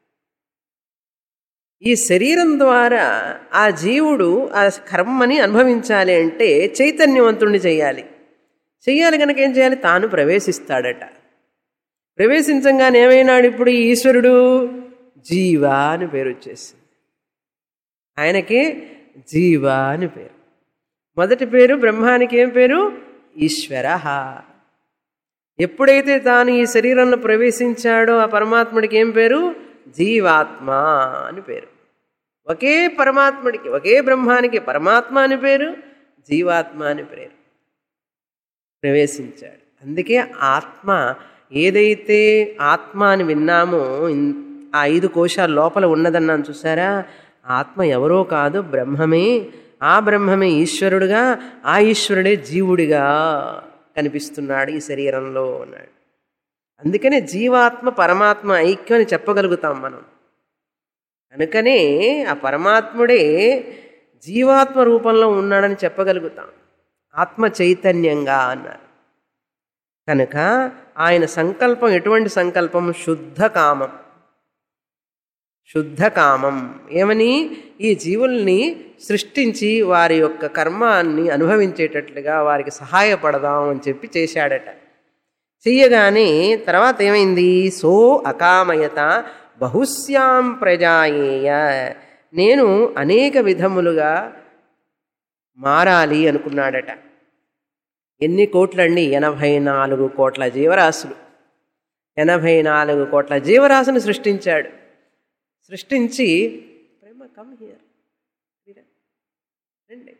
ఈ శరీరం ద్వారా ఆ జీవుడు ఆ కర్మని అనుభవించాలి అంటే చైతన్యవంతుణ్ణి చేయాలి చెయ్యాలి కనుక ఏం చేయాలి తాను ప్రవేశిస్తాడట ప్రవేశించంగానే ఏమైనాడు ఇప్పుడు ఈ ఈశ్వరుడు జీవా అని పేరు వచ్చేసింది ఆయనకి జీవా అని పేరు మొదటి పేరు బ్రహ్మానికి ఏం పేరు ఈశ్వర ఎప్పుడైతే తాను ఈ శరీరంలో ప్రవేశించాడో ఆ పరమాత్ముడికి ఏం పేరు జీవాత్మ అని పేరు ఒకే పరమాత్ముడికి ఒకే బ్రహ్మానికి పరమాత్మ అని పేరు జీవాత్మ అని పేరు ప్రవేశించాడు అందుకే ఆత్మ ఏదైతే ఆత్మ అని విన్నామో ఇన్- ఆ ఐదు కోశాల లోపల ఉన్నదన్నాను చూసారా ఆత్మ ఎవరో కాదు బ్రహ్మమే ఆ బ్రహ్మమే ఈశ్వరుడుగా ఆ ఈశ్వరుడే జీవుడిగా కనిపిస్తున్నాడు ఈ శరీరంలో అన్నాడు అందుకనే జీవాత్మ పరమాత్మ ఐక్యం అని చెప్పగలుగుతాం మనం కనుకనే ఆ పరమాత్ముడే జీవాత్మ రూపంలో ఉన్నాడని చెప్పగలుగుతాం ఆత్మ చైతన్యంగా అన్నారు కనుక ఆయన సంకల్పం ఎటువంటి సంకల్పం శుద్ధ కామం శుద్ధ కామం ఏమని ఈ జీవుల్ని సృష్టించి వారి యొక్క కర్మాన్ని అనుభవించేటట్లుగా వారికి సహాయపడదాం అని చెప్పి చేశాడట చెయ్యగానే తర్వాత ఏమైంది సో అకామయత బహుశ్యాం ప్రజాయేయ నేను అనేక విధములుగా మారాలి అనుకున్నాడట ఎన్ని కోట్లండి ఎనభై నాలుగు కోట్ల జీవరాశులు ఎనభై నాలుగు కోట్ల జీవరాశిని సృష్టించాడు సృష్టించి ప్రేమ కమ్ హియర్ రండి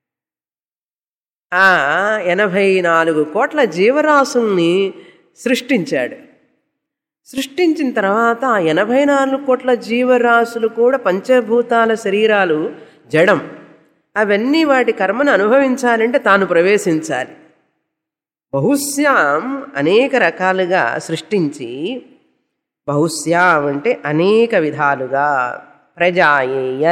ఆ ఎనభై నాలుగు కోట్ల జీవరాశుల్ని సృష్టించాడు సృష్టించిన తర్వాత ఆ ఎనభై నాలుగు కోట్ల జీవరాశులు కూడా పంచభూతాల శరీరాలు జడం అవన్నీ వాటి కర్మను అనుభవించాలంటే తాను ప్రవేశించాలి బహుశ్యాం అనేక రకాలుగా సృష్టించి బహుశ్యాం అంటే అనేక విధాలుగా ప్రజాయేయ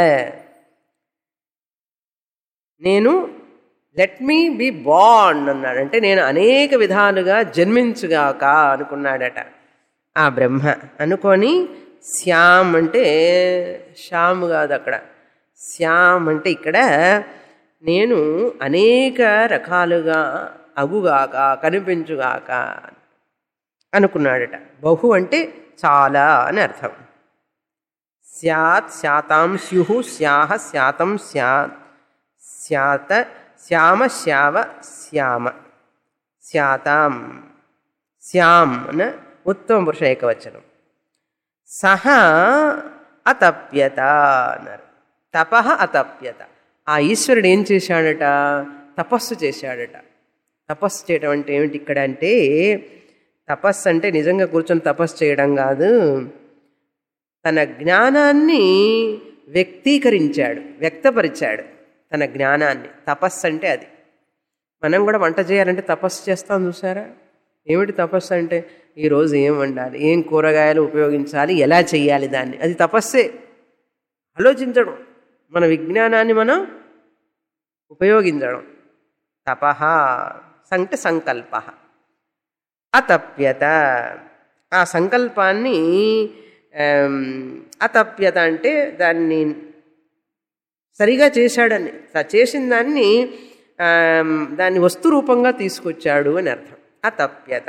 నేను లెట్ మీ బి బాండ్ అన్నాడు అంటే నేను అనేక విధాలుగా జన్మించుగాక అనుకున్నాడట ఆ బ్రహ్మ అనుకొని శ్యామ్ అంటే శ్యామ్ కాదు అక్కడ శ్యామ్ అంటే ఇక్కడ నేను అనేక రకాలుగా అగుగాక కనిపించుగాక అనుకున్నాడట బహు అంటే చాలా అని అర్థం స్యాత్ శాతాం స్యు స్యాహ శాతం స్యాత్ స్యాత శ్యామ శ్యావ శ్యామ స్యాతాం శ్యాం అన ఉత్తమ పురుష ఏకవచనం సహ అతప్యత అన్నారు తప అతప్యత ఆ ఈశ్వరుడు ఏం చేశాడట తపస్సు చేశాడట తపస్సు చేయడం అంటే ఏమిటి ఇక్కడ అంటే తపస్సు అంటే నిజంగా కూర్చొని తపస్సు చేయడం కాదు తన జ్ఞానాన్ని వ్యక్తీకరించాడు వ్యక్తపరిచాడు తన జ్ఞానాన్ని తపస్సు అంటే అది మనం కూడా వంట చేయాలంటే తపస్సు చేస్తాం చూసారా ఏమిటి తపస్సు అంటే ఈరోజు ఏం వండాలి ఏం కూరగాయలు ఉపయోగించాలి ఎలా చేయాలి దాన్ని అది తపస్సే ఆలోచించడం మన విజ్ఞానాన్ని మనం ఉపయోగించడం తపహ అంటే సంకల్ప అతప్యత ఆ సంకల్పాన్ని ఆమ్, అతప్యత అంటే దాన్ని సరిగా చేశాడని తా- చేసిన దాన్ని ఆమ్, దాన్ని వస్తు రూపంగా తీసుకొచ్చాడు అని అర్థం అతప్యత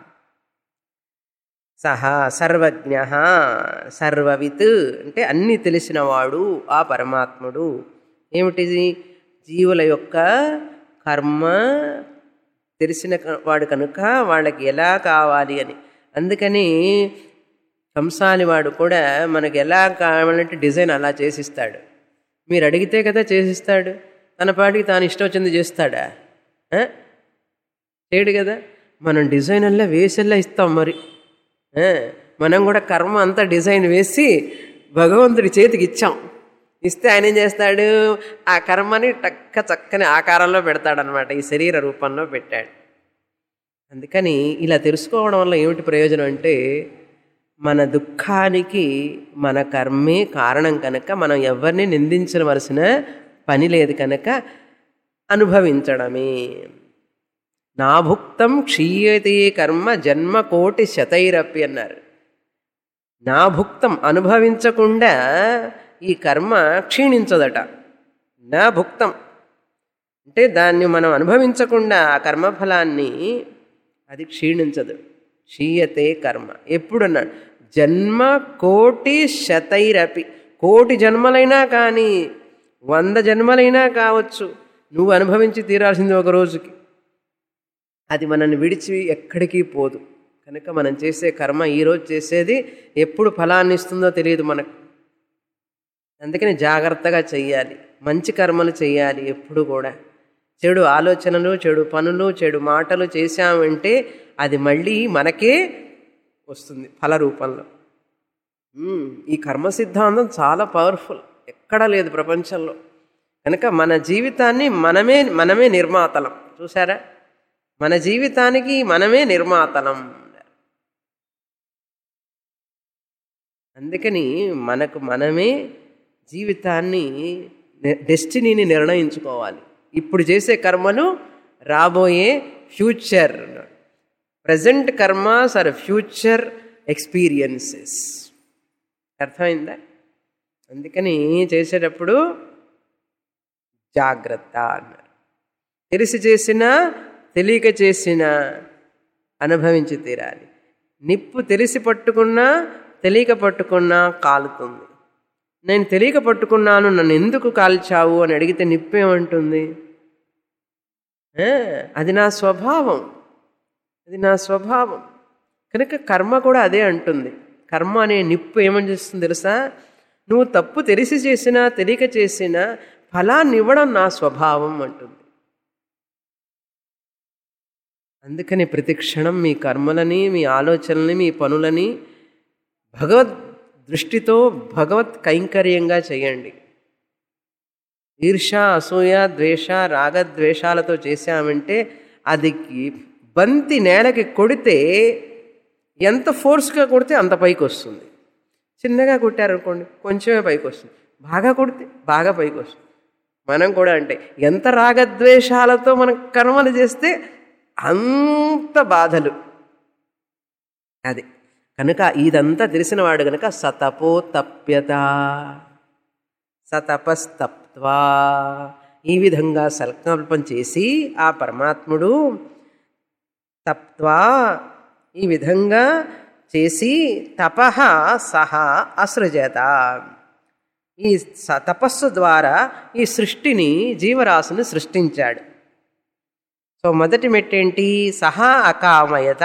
సహా సర్వజ్ఞ సర్వవిత్ అంటే అన్నీ తెలిసినవాడు ఆ పరమాత్ముడు ఏమిటిది జీవుల యొక్క కర్మ తెలిసిన క- వాడు కనుక వాళ్ళకి ఎలా కావాలి అని అందుకని కంసాలి వాడు కూడా మనకి ఎలా కావాలంటే డిజైన్ అలా చేసిస్తాడు మీరు అడిగితే కదా చేసిస్తాడు తన పాటికి తాను ఇష్టం వచ్చింది చేస్తాడా ఆ? చేయడు కదా మనం డిజైనల్లా వేసేలా ఇస్తాం మరి ఆ, మనం కూడా కర్మ అంతా డిజైన్ వేసి భగవంతుడి చేతికి ఇచ్చాం ఇస్తే ఆయన ఏం చేస్తాడు ఆ కర్మని టక్క చక్కని ఆకారంలో పెడతాడనమాట ఈ శరీర రూపంలో పెట్టాడు అందుకని ఇలా తెలుసుకోవడం వల్ల ఏమిటి ప్రయోజనం అంటే మన దుఃఖానికి మన కర్మే కారణం కనుక మనం ఎవరిని నిందించవలసిన పని లేదు కనుక అనుభవించడమే నాభుక్తం క్షీయతే కర్మ జన్మ కోటి శతైరపి అన్నారు నాభుక్తం అనుభవించకుండా ఈ కర్మ క్షీణించదట నా భుక్తం అంటే దాన్ని మనం అనుభవించకుండా ఆ కర్మఫలాన్ని అది క్షీణించదు క్షీయతే కర్మ ఎప్పుడన్నాడు జన్మ కోటి శతైరపి కోటి జన్మలైనా కానీ వంద జన్మలైనా కావచ్చు నువ్వు అనుభవించి తీరాల్సింది ఒక రోజుకి అది మనల్ని విడిచి ఎక్కడికి పోదు కనుక మనం చేసే కర్మ ఈరోజు చేసేది ఎప్పుడు ఫలాన్ని ఇస్తుందో తెలియదు మనకు అందుకని జాగ్రత్తగా చెయ్యాలి మంచి కర్మలు చేయాలి ఎప్పుడు కూడా చెడు ఆలోచనలు చెడు పనులు చెడు మాటలు చేశామంటే అది మళ్ళీ మనకే వస్తుంది ఫల రూపంలో మ్మ్. ఈ కర్మ సిద్ధాంతం చాలా పవర్ఫుల్ ఎక్కడా లేదు ప్రపంచంలో కనుక మన జీవితాన్ని మనమే మనమే నిర్మాతలం చూసారా మన జీవితానికి మనమే నిర్మాతలం అందుకని మనకు మనమే జీవితాన్ని డెస్టినీని నిర్ణయించుకోవాలి ఇప్పుడు చేసే కర్మలు రాబోయే future present karmas are future experiences అర్థమైందా అందుకని చేసేటప్పుడు జాగ్రత్త అన్నారు తెలిసి చేసినా తెలియక చేసినా అనుభవించి తీరాలి నిప్పు తెలిసి పట్టుకున్నా తెలియక పట్టుకున్నా కాలుతుంది నేను తెలియక పట్టుకున్నాను నన్ను ఎందుకు కాల్చావు అని అడిగితే నిప్పేమంటుంది ఆ, అది నా స్వభావం అది నా స్వభావం కనుక కర్మ కూడా అదే అంటుంది కర్మ అనే నిప్పు ఏమని చేస్తుంది తెలుసా నువ్వు తప్పు తెలిసి చేసినా తెలియక చేసినా ఫలాన్ని ఇవ్వడం నా స్వభావం అంటుంది అందుకని ప్రతి క్షణం మీ కర్మలని మీ ఆలోచనల్ని మీ పనులని భగవద్ దృష్టితో భగవత్ కైంకర్యంగా చేయండి ఈర్ష అసూయ ద్వేష రాగద్వేషాలతో చేశామంటే అది బంతి నేలకి కొడితే ఎంత ఫోర్స్గా కొడితే అంత పైకి వస్తుంది చిన్నగా కొట్టారనుకోండి కొంచెమే పైకి వస్తుంది బాగా కొడితే బాగా పైకి వస్తుంది మనం కూడా అంటే ఎంత రాగద్వేషాలతో మనం కర్మలు చేస్తే అంత బాధలు అది కనుక ఇదంతా తెలిసినవాడు కనుక సతపో తప్యత సతపస్తప్త్వా ఈ విధంగా సంకల్పం చేసి ఆ పరమాత్ముడు తప్త్వా ఈ విధంగా చేసి తపహ సహ అసృజత ఈ స- తపస్సు ద్వారా ఈ సృష్టిని జీవరాశిని సృష్టించాడు సో మొదటి మెట్టేంటి సహా అకామయత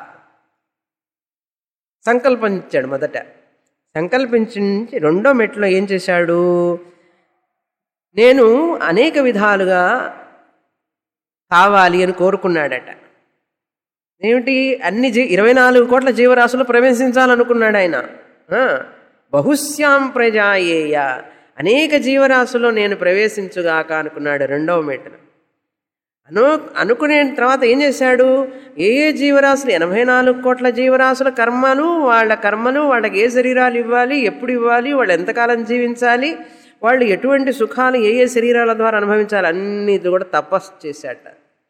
సంకల్పించాడు మొదట సంకల్పించి రెండో మెట్లో ఏం చేశాడు నేను అనేక విధాలుగా కావాలి అని కోరుకున్నాడట ఏమిటి అన్ని జీ ఇరవై నాలుగు కోట్ల జీవరాశులు ప్రవేశించాలనుకున్నాడు ఆయన ఆ, బహుశ్యాం ప్రజాయేయ అనేక జీవరాశుల్లో నేను ప్రవేశించుగాక అనుకున్నాడు రెండవ మెట్టును అను అనుకునే తర్వాత ఏం చేశాడు ఏ ఏ జీవరాశులు ఎనభై నాలుగు కోట్ల జీవరాశుల కర్మలు వాళ్ళ కర్మలు వాళ్ళకి ఏ శరీరాలు ఇవ్వాలి ఎప్పుడు ఇవ్వాలి వాళ్ళు ఎంతకాలం జీవించాలి వాళ్ళు ఎటువంటి సుఖాలు ఏ ఏ శరీరాల ద్వారా అనుభవించాలి అన్ని కూడా తపస్సు చేశాట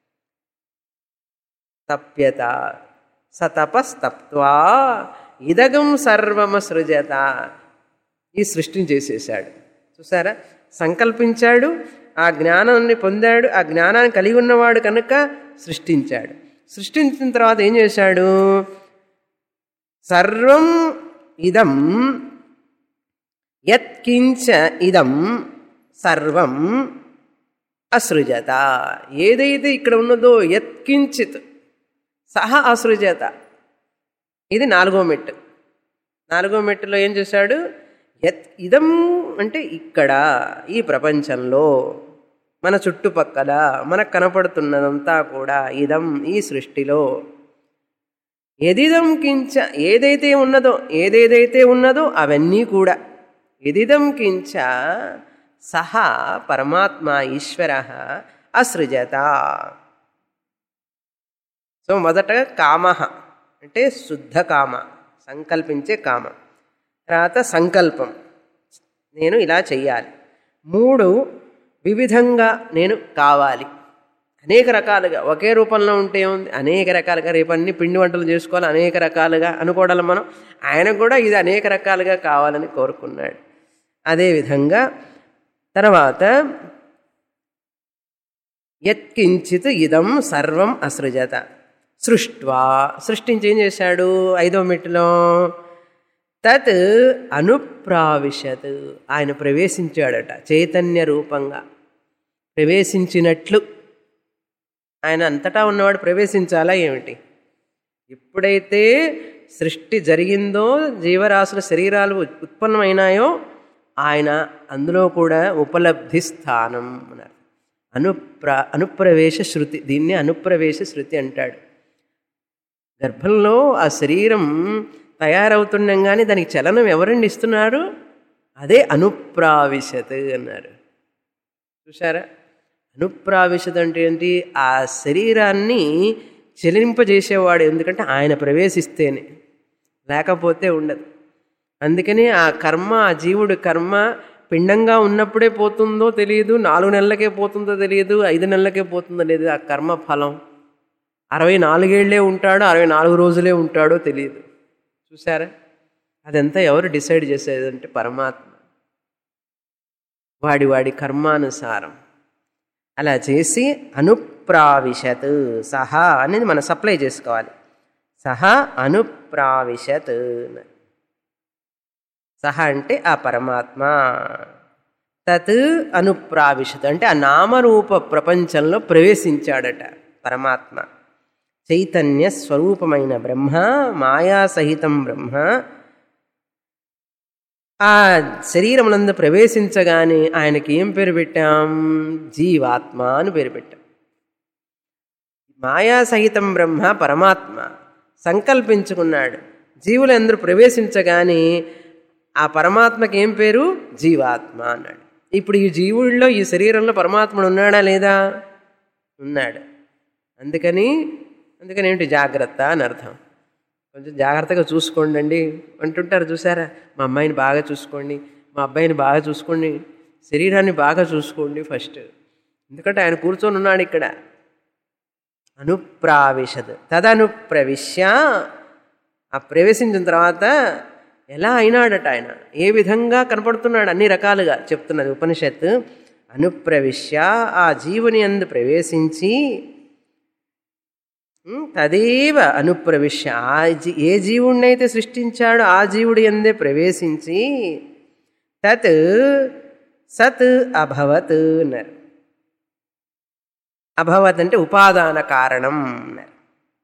తప్యత సతపస్తప్త్వా ఇదగం సర్వమసృజత ఈ సృష్టిని చేసేసాడు చూసారా సంకల్పించాడు ఆ జ్ఞానాన్ని పొందాడు ఆ జ్ఞానాన్ని కలిగి ఉన్నవాడు కనుక సృష్టించాడు సృష్టించిన తర్వాత ఏం చేశాడు సర్వం ఇదం యత్కించ ఇదం సర్వం అసృజత ఏదైతే ఇక్కడ ఉన్నదో యత్కించిత్ సహ అసృజత ఇది నాలుగో మెట్టు నాలుగో మెట్టులో ఏం చేశాడు యత్ ఇదం అంటే ఇక్కడ ఈ ప్రపంచంలో మన చుట్టుపక్కల మనకు కనపడుతున్నదంతా కూడా ఇదం ఈ సృష్టిలో ఎదిదం కించ ఏదైతే ఉన్నదో ఏదేదైతే ఉన్నదో అవన్నీ కూడా ఎదిదం కించ సహా పరమాత్మ ఈశ్వర అసృజత సో మొదట కామ అంటే శుద్ధ కామ సంకల్పించే కామ తర్వాత సంకల్పం నేను ఇలా చెయ్యాలి మూడు వివిధంగా నేను కావాలి అనేక రకాలుగా ఒకే రూపంలో ఉంటే ఏముంది అనేక రకాలుగా రేపు అన్ని పిండి వంటలు చేసుకోవాలి అనేక రకాలుగా అనుకోవడం మనం ఆయనకు కూడా ఇది అనేక రకాలుగా కావాలని కోరుకున్నాడు అదేవిధంగా తర్వాత యత్కించిత్ ఇదం సర్వం అసృజత సృష్ట్వా సృష్టించి ఏం చేశాడు ఐదో మెట్టులో తత్ అనుప్రావిశత్ ఆయన ప్రవేశించాడట చైతన్య రూపంగా ప్రవేశించినట్లు ఆయన అంతటా ఉన్నవాడు ప్రవేశించాలా ఏమిటి ఎప్పుడైతే సృష్టి జరిగిందో జీవరాశుల శరీరాలు ఉత్పన్నమైనాయో ఆయన అందులో కూడా ఉపలబ్ధి స్థానం అన్నారు అనుప్ర అనుప్రవేశ శృతి దీన్ని అనుప్రవేశ శృతి అంటాడు గర్భంలో ఆ శరీరం తయారవుతుండగానే దానికి చలనం ఎవరండి ఇస్తున్నారు అదే అనుప్రావిశత్ అన్నారు చూసారా అనుప్రావిశత అంటే ఏంటి ఆ శరీరాన్ని చెలింపజేసేవాడు ఎందుకంటే ఆయన ప్రవేశిస్తేనే లేకపోతే ఉండదు అందుకని ఆ కర్మ ఆ జీవుడి కర్మ పిండంగా ఉన్నప్పుడే పోతుందో తెలియదు నాలుగు నెలలకే పోతుందో తెలియదు ఐదు నెలలకే పోతుందో తెలియదు ఆ కర్మ ఫలం అరవై నాలుగేళ్లే ఉంటాడో అరవై నాలుగు రోజులే ఉంటాడో తెలియదు చూసారా అదంతా ఎవరు డిసైడ్ చేసేదంటే పరమాత్మ వాడి వాడి కర్మానుసారం అలా చేసి అనుప్రావిశత్ సహా అనేది మనం సప్లై చేసుకోవాలి సహా అనుప్రావిశత్ సహా అంటే ఆ పరమాత్మ తత్ అనుప్రావిశత్ అంటే ఆ నామరూప ప్రపంచంలో ప్రవేశించాడట పరమాత్మ చైతన్య స్వరూపమైన బ్రహ్మ మాయా సహితం బ్రహ్మ ఆ శరీరమునందు ప్రవేశించగానే ఆయనకి ఏం పేరు పెట్టాం జీవాత్మ అని పేరు పెట్టాం మాయా సహితం బ్రహ్మ పరమాత్మ సంకల్పించుకున్నాడు జీవులందరూ ప్రవేశించగానే ఆ పరమాత్మకి ఏం పేరు జీవాత్మ అన్నాడు ఇప్పుడు ఈ జీవుల్లో ఈ శరీరంలో పరమాత్ముడు ఉన్నాడా లేదా ఉన్నాడు అందుకని అందుకని ఏంటి జాగ్రత్త అని అర్థం కొంచెం జాగ్రత్తగా చూసుకోండి అండి అంటుంటారు చూసారా మా అమ్మాయిని బాగా చూసుకోండి మా అబ్బాయిని బాగా చూసుకోండి శరీరాన్ని బాగా చూసుకోండి ఫస్ట్ ఎందుకంటే ఆయన కూర్చొని ఉన్నాడు ఇక్కడ అనుప్రావిశద్ తదనుప్రవిశ్య ఆ ప్రవేశించిన తర్వాత ఎలా అయినాడట ఆయన ఏ విధంగా కనపడుతున్నాడు అన్ని రకాలుగా చెప్తున్నది ఉపనిషత్తు అనుప్రవిశ్య ఆ జీవుని అందు ప్రవేశించి ఉమ్, తదేవ అనుప్రవిశ్య ఆ జీ ఏ జీవుడినైతే సృష్టించాడో ఆ జీవుడి అందే ప్రవేశించి తత్ సత్ అభవత్ అన్నారు అభవత్ అంటే ఉపాదాన కారణం అన్నారు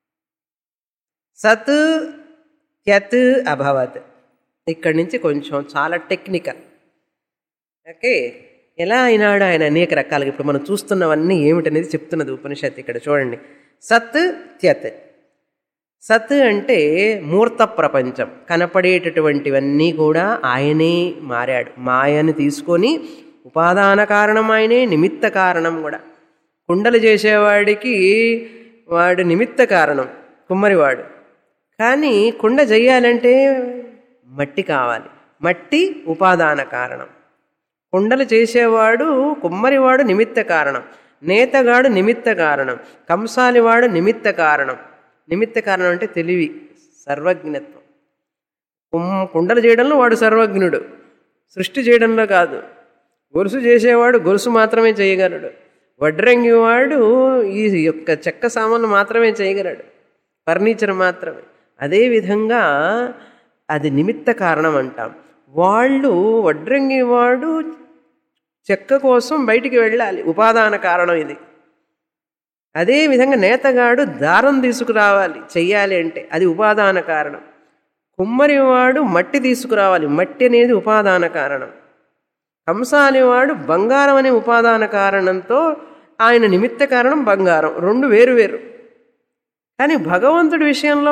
సత్ యత్ అభవత్ ఇక్కడి నుంచి కొంచెం చాలా టెక్నికల్ ఓకే ఎలా అయినాడు ఆయన అనేక రకాలుగా ఇప్పుడు మనం చూస్తున్నవన్నీ ఏమిటనేది చెప్తున్నది ఉపనిషత్తు ఇక్కడ చూడండి సత్ త్యత్ సత్ అంటే మూర్త ప్రపంచం కనపడేటటువంటివన్నీ కూడా ఆయనే మారాడు మాయని తీసుకొని ఉపాదాన కారణం ఆయనే నిమిత్త కారణం కూడా కుండలు చేసేవాడికి వాడు నిమిత్త కారణం కుమ్మరివాడు కానీ కుండ చేయాలంటే మట్టి కావాలి మట్టి ఉపాదాన కారణం కుండలు చేసేవాడు కుమ్మరివాడు నిమిత్త కారణం నేతగాడు నిమిత్త కారణం కంసాలివాడు నిమిత్త కారణం నిమిత్త కారణం అంటే తెలివి సర్వజ్ఞత్వం కుమ్- కుండలు చేయడంలో వాడు సర్వజ్ఞుడు సృష్టి చేయడంలో కాదు గొలుసు చేసేవాడు గొలుసు మాత్రమే చేయగలడు వడ్రంగి వాడు ఈ యొక్క చెక్క సామాన్లు మాత్రమే చేయగలడు ఫర్నిచర్ మాత్రమే అదేవిధంగా అది నిమిత్త కారణం అంటాం వాళ్ళు వడ్రంగి వాడు చెక్క కోసం బయటికి వెళ్ళాలి ఉపాదాన కారణం ఇది అదేవిధంగా నేతగాడు దారం తీసుకురావాలి చెయ్యాలి అంటే అది ఉపాదాన కారణం కుమ్మరివాడు మట్టి తీసుకురావాలి మట్టి అనేది ఉపాదాన కారణం కంసాలివాడు బంగారం అనే ఉపాదాన కారణంతో ఆయన నిమిత్త కారణం బంగారం రెండు వేరు వేరు కానీ భగవంతుడి విషయంలో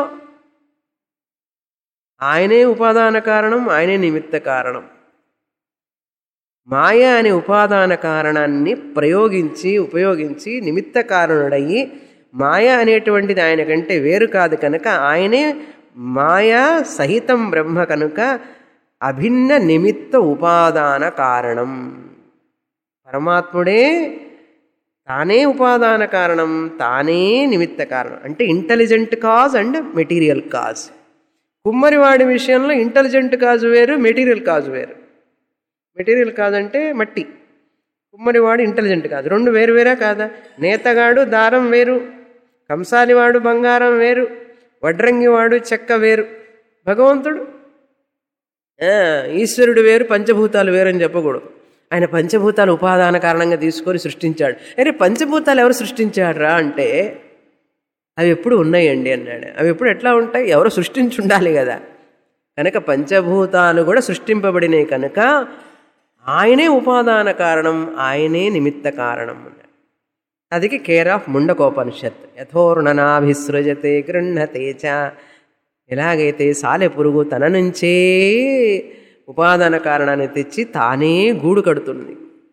ఆయనే ఉపాదాన కారణం ఆయనే నిమిత్త కారణం మాయ అనే ఉపాదాన కారణాన్ని ప్రయోగించి ఉపయోగించి నిమిత్త కారణుడయ్యి మాయ అనేటువంటిది ఆయన కంటే వేరు కాదు కనుక ఆయనే మాయా సహితం బ్రహ్మ కనుక అభిన్న నిమిత్త ఉపాదాన కారణం పరమాత్ముడే తానే ఉపాదాన కారణం తానే నిమిత్త కారణం అంటే intelligent cause and material cause కుమ్మరివాడి విషయంలో ఇంటెలిజెంట్ కాజ్ వేరు మెటీరియల్ కాజ్ వేరు మెటీరియల్ కాజ్ అంటే మట్టి కుమ్మరివాడు ఇంటెలిజెంట్ కాదు రెండు వేరు వేరా కాదా నేతగాడు దారం వేరు కంసాలివాడు బంగారం వేరు వడ్రంగివాడు చెక్క వేరు భగవంతుడు ఆ, ఈశ్వరుడు వేరు పంచభూతాలు వేరు అని చెప్పకూడదు ఆయన పంచభూతాలు ఉపాదాన కారణంగా తీసుకొని సృష్టించాడు అరే పంచభూతాలు ఎవరు సృష్టించాడురా అంటే అవి ఎప్పుడు ఉన్నాయండి అన్నాడు అవి ఎప్పుడు ఎట్లా ఉంటాయి ఎవరు సృష్టించి ఉండాలి కదా కనుక పంచభూతాలు కూడా సృష్టింపబడినాయి కనుక ఆయనే ఉపాదాన కారణం ఆయనే నిమిత్త కారణం అన్నాడు అదికి కేర్ ఆఫ్ ముండకోపనిషత్ యథోర్ణనాభిసృజతే గృహతే చ ఎలాగైతే సాలె పురుగు తన నుంచే ఉపాదాన కారణాన్ని తెచ్చి తానే గూడు కడుతుంది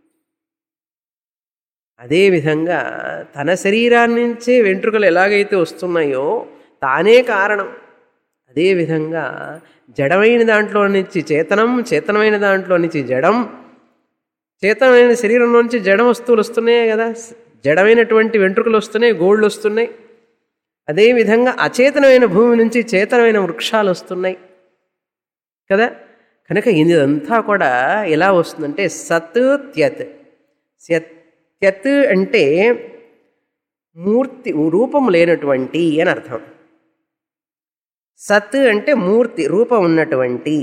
అదేవిధంగా తన శరీరాన్నించే వెంట్రుకలు ఎలాగైతే వస్తున్నాయో తానే కారణం అదేవిధంగా జడమైన దాంట్లో నుంచి చేతనం చేతనమైన దాంట్లో నుంచి జడం చేతనమైన శరీరంలో నుంచి జడం వస్తువులు వస్తున్నాయి కదా జడమైనటువంటి వెంట్రుకలు వస్తున్నాయి గోళ్ళు వస్తున్నాయి అదేవిధంగా అచేతనమైన భూమి నుంచి చేతనమైన వృక్షాలు వస్తున్నాయి కదా కనుక ఇదంతా కూడా ఎలా వస్తుందంటే సత్ త్యత్ సత్ త్యత్ అంటే మూర్తి రూపం లేనటువంటి అని అర్థం సత్ అంటే మూర్తి రూపం ఉన్నటువంటి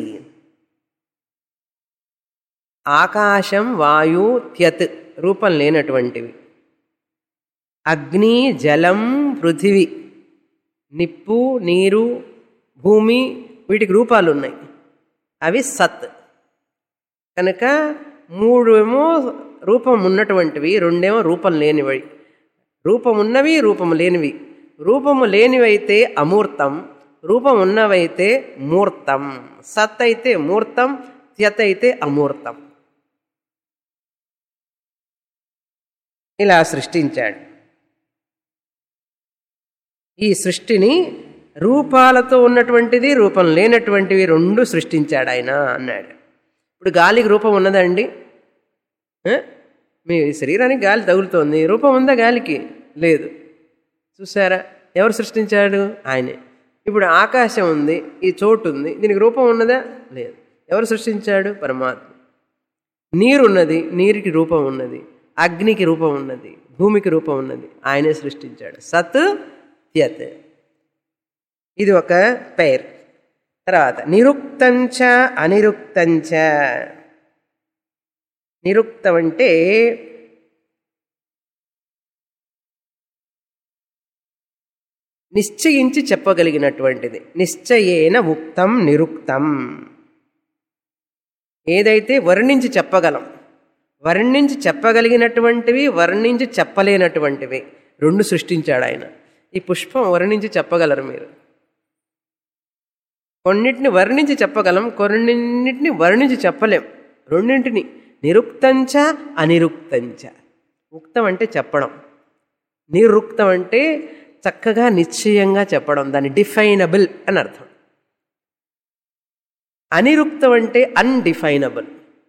ఆకాశం వాయు త్యత్ రూపం లేనటువంటివి అగ్ని జలం పృథివీ నిప్పు నీరు భూమి వీటికి రూపాలు ఉన్నాయి అవి సత్ కనుక మూడు ఏమో రూపం ఉన్నటువంటివి రెండేమో రూపం లేనివి రూపం ఉన్నవి రూపం లేనివి రూపము లేనివైతే అమూర్తం రూపం ఉన్నవైతే మూర్తం సత్ అయితే మూర్తం త్యత్ అయితే అమూర్తం ఇలా సృష్టించాడు ఈ సృష్టిని రూపాలతో ఉన్నటువంటిది రూపం లేనటువంటివి రెండు సృష్టించాడు ఆయన అన్నాడు ఇప్పుడు గాలికి రూపం ఉన్నదండి ఆ? మీ శరీరానికి గాలి తగులుతోంది రూపం ఉందా గాలికి లేదు చూసారా ఎవరు సృష్టించాడు ఆయనే ఇప్పుడు ఆకాశం ఉంది ఈ చోటు ఉంది దీనికి రూపం ఉన్నదా లేదు ఎవరు సృష్టించాడు పరమాత్మ నీరున్నది నీరుకి రూపం ఉన్నది అగ్నికి రూపం ఉన్నది భూమికి రూపం ఉన్నది ఆయనే సృష్టించాడు సత్ త్యత్ ఇది ఒక పేర్ తర్వాత నిరుక్తంచ అనిరుక్తంచ నిరుక్తం అంటే నిశ్చయించి చెప్పగలిగినటువంటిది నిశ్చయేన ఉక్తం నిరుక్తం ఏదైతే వర్ణించి చెప్పగలం వర్ణించి చెప్పగలిగినటువంటివి వర్ణించి చెప్పలేనటువంటివి రెండు సృష్టించాడు ఆయన ఈ పుష్పం వర్ణించి చెప్పగలరు మీరు కొన్నిటిని వర్ణించి చెప్పగలం కొన్నింటిని వర్ణించి చెప్పలేం రెండింటిని నిరుక్తంచ అనిరుక్తంచ ఉక్తం అంటే చెప్పడం నిరుక్తం అంటే చక్కగా నిశ్చయంగా చెప్పడం దాన్ని డిఫైనబుల్ అని అర్థం అనిరుక్తం అంటే అన్డిఫైనబుల్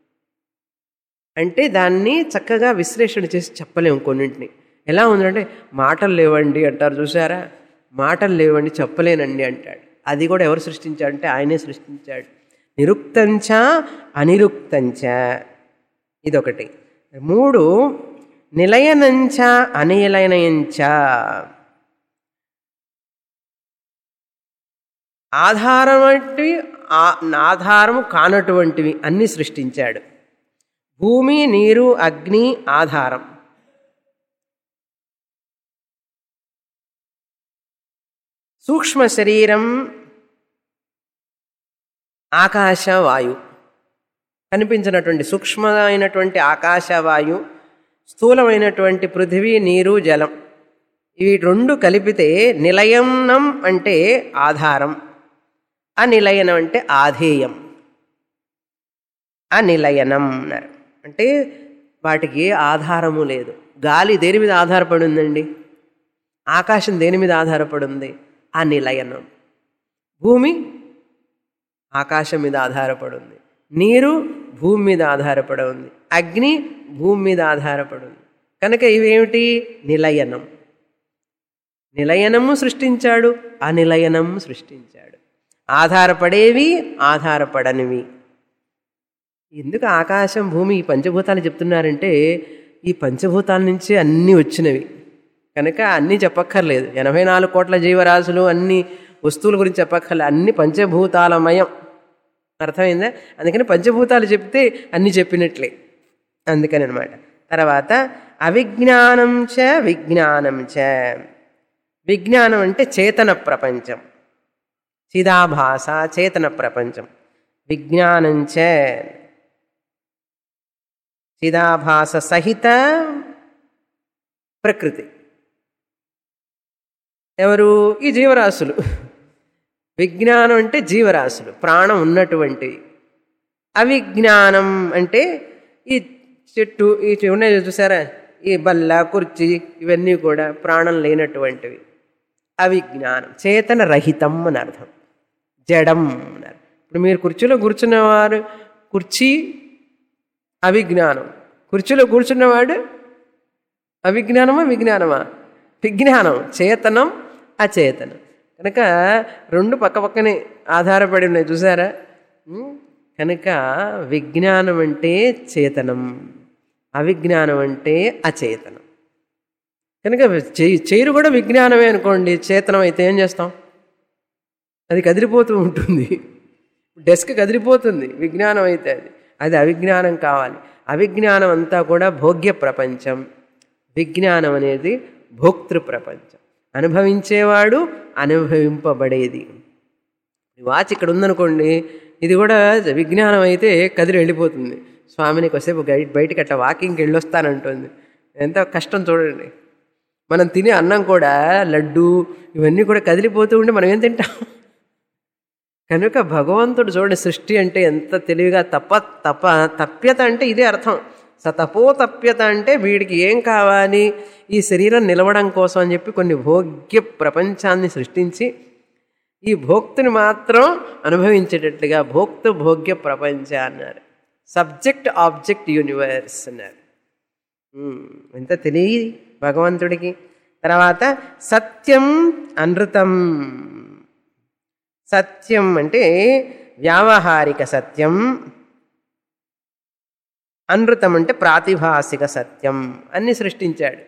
అంటే దాన్ని చక్కగా విశ్లేషణ చేసి చెప్పలేము కొన్నింటిని ఎలా ఉందంటే మాటలు లేవండి అంటారు చూసారా మాటలు లేవండి చెప్పలేనండి అంటాడు అది కూడా ఎవరు సృష్టించాడంటే ఆయనే సృష్టించాడు నిరుక్తంచ అనిరుక్తంచ ఇదొకటి మూడు నిలయనంచ అనిలయనంచ ఆధారం వంటివి ఆధారము కానటువంటివి అన్ని సృష్టించాడు భూమి నీరు అగ్ని ఆధారం సూక్ష్మ శరీరం ఆకాశ వాయు కనిపించినటువంటి సూక్ష్మమైనటువంటి ఆకాశవాయు స్థూలమైనటువంటి పృథివీ నీరు జలం ఇవి రెండు కలిపితే నిలయనం అంటే ఆధారం అనిలయనం అంటే ఆధేయం అనిలయనం అన్నారు అంటే వాటికి ఏ ఆధారము లేదు గాలి దేని మీద ఆధారపడి ఉందండి ఆకాశం దేని మీద ఆధారపడి ఉంది అనిలయనం భూమి ఆకాశం మీద ఆధారపడి ఉంది నీరు భూమి మీద ఆధారపడి ఉంది అగ్ని భూమి మీద ఆధారపడి ఉంది కనుక ఇవేమిటి నిలయనం నిలయనము సృష్టించాడు అనిలయనము సృష్టించాడు ఆధారపడేవి ఆధారపడనివి ఎందుకు ఆకాశం భూమి ఈ పంచభూతాలు చెప్తున్నారంటే ఈ పంచభూతాల నుంచే అన్నీ వచ్చినవి కనుక అన్నీ చెప్పక్కర్లేదు ఎనభై నాలుగు కోట్ల జీవరాశులు అన్ని వస్తువుల గురించి చెప్పక్కర్లేదు అన్ని పంచభూతాలమయం అర్థమైందా అందుకని పంచభూతాలు చెప్తే అన్నీ చెప్పినట్లే అందుకని అనమాట తర్వాత అవిజ్ఞానం చ విజ్ఞానం చ విజ్ఞానం అంటే చేతన ప్రపంచం చిదాభాస చేతన ప్రపంచం విజ్ఞానం చ చిదాభాస సహిత ప్రకృతి ఎవరు ఈ జీవరాశులు విజ్ఞానం అంటే జీవరాశులు ప్రాణం ఉన్నటువంటివి అవిజ్ఞానం అంటే ఈ చెట్టు ఈ చె- ఉన్నాయి చూసారా ఈ బల్ల కుర్చీ ఇవన్నీ కూడా ప్రాణం లేనటువంటివి అవిజ్ఞానం చేతన రహితం అని అర్థం జడం అన్నారు ఇప్పుడు మీరు కుర్చీలో కూర్చున్నవారు కుర్చీ అవిజ్ఞానం కుర్చీలో కూర్చున్నవాడు అవిజ్ఞానమా విజ్ఞానమా విజ్ఞానం చేతనం అచేతనం కనుక రెండు పక్క పక్కనే ఆధారపడి ఉన్నాయి చూసారా ఉం? కనుక విజ్ఞానం అంటే చేతనం అవిజ్ఞానం అంటే అచేతనం కనుక చే- చైరు కూడా విజ్ఞానమే అనుకోండి చేతనం అయితే ఏం చేస్తాం అది కదిలిపోతూ ఉంటుంది డెస్క్ కదిలిపోతుంది విజ్ఞానం అయితే అది అది అవిజ్ఞానం కావాలి అవిజ్ఞానం అంతా కూడా భోగ్య ప్రపంచం విజ్ఞానం అనేది భోక్తృ ప్రపంచం అనుభవించేవాడు అనుభవింపబడేది ఈ వాచ్ ఇక్కడ ఉందనుకోండి ఇది కూడా విజ్ఞానం అయితే కదిలి వెళ్ళిపోతుంది స్వామిని కొద్దిసేపు గై బయటికి అట్లా వాకింగ్కి వెళ్ళొస్తానంటుంది ఎంత కష్టం చూడండి మనం తినే అన్నం కూడా లడ్డు ఇవన్నీ కూడా కదిలిపోతూ ఉంటే మనం ఏం తింటాం కనుక భగవంతుడు చూడండి సృష్టి అంటే ఎంత తెలివిగా తప్ప తప్ప తప్యత అంటే ఇదే అర్థం స తపో తప్యత అంటే వీడికి ఏం కావాలి ఈ శరీరం నిలవడం కోసం అని చెప్పి కొన్ని భోగ్య ప్రపంచాన్ని సృష్టించి ఈ భోక్తుని మాత్రం అనుభవించేటట్లుగా భోక్తు భోగ్య ప్రపంచ అన్నారు సబ్జెక్ట్ ఆబ్జెక్ట్ యూనివర్స్ అన్నారు ఉమ్, ఎంత తెలియ భగవంతుడికి తర్వాత సత్యం అనృతం సత్యం అంటే వ్యావహారిక సత్యం అనృతం అంటే ప్రాతిభాసిక సత్యం అన్ని సృష్టించాడు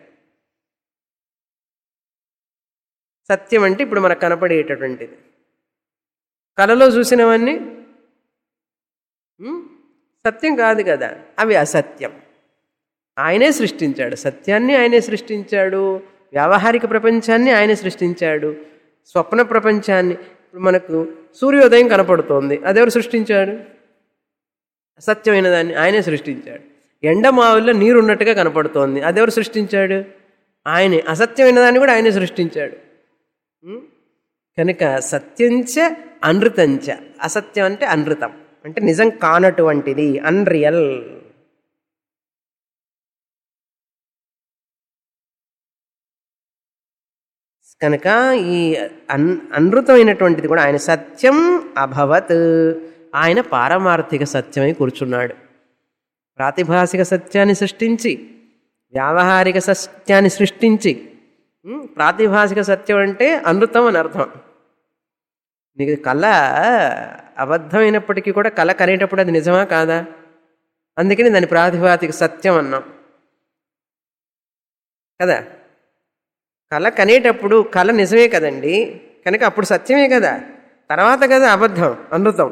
సత్యం అంటే ఇప్పుడు మనకు కనపడేటటువంటిది కళలో చూసినవన్నీ ఉమ్, సత్యం కాదు కదా అవి అసత్యం ఆయనే సృష్టించాడు సత్యాన్ని ఆయనే సృష్టించాడు వ్యావహారిక ప్రపంచాన్ని ఆయనే సృష్టించాడు స్వప్న ప్రపంచాన్ని ఇప్పుడు మనకు సూర్యోదయం కనపడుతోంది అదెవరు సృష్టించాడు అసత్యమైన దాన్ని ఆయనే సృష్టించాడు ఎండమావుల్లో నీరు ఉన్నట్టుగా కనపడుతోంది అదెవరు సృష్టించాడు ఆయనే అసత్యమైన దాన్ని కూడా ఆయనే సృష్టించాడు ఉం? కనుక సత్యంచ అనృతంచ అసత్యం అంటే అనృతం అంటే నిజం కానటువంటిది అన్రియల్ కనుక ఈ అన్ అనృతమైనటువంటిది కూడా ఆయన సత్యం అభవత్ ఆయన పారమార్థిక సత్యమై కూర్చున్నాడు ప్రాతిభాసిక సత్యాన్ని సృష్టించి వ్యావహారిక సత్యాన్ని సృష్టించి ఉం, ప్రాతిభాసిక సత్యం అంటే అనృతం అని అర్థం నీకు కళ అబద్ధమైనప్పటికీ కూడా కళ కనేటప్పుడు అది నిజమా కాదా అందుకని దాని ప్రాతిభాతిక సత్యం అన్నాం కదా కళ కనేటప్పుడు కళ నిజమే కదండి కనుక అప్పుడు సత్యమే కదా తర్వాత కదా అబద్ధం అనృతం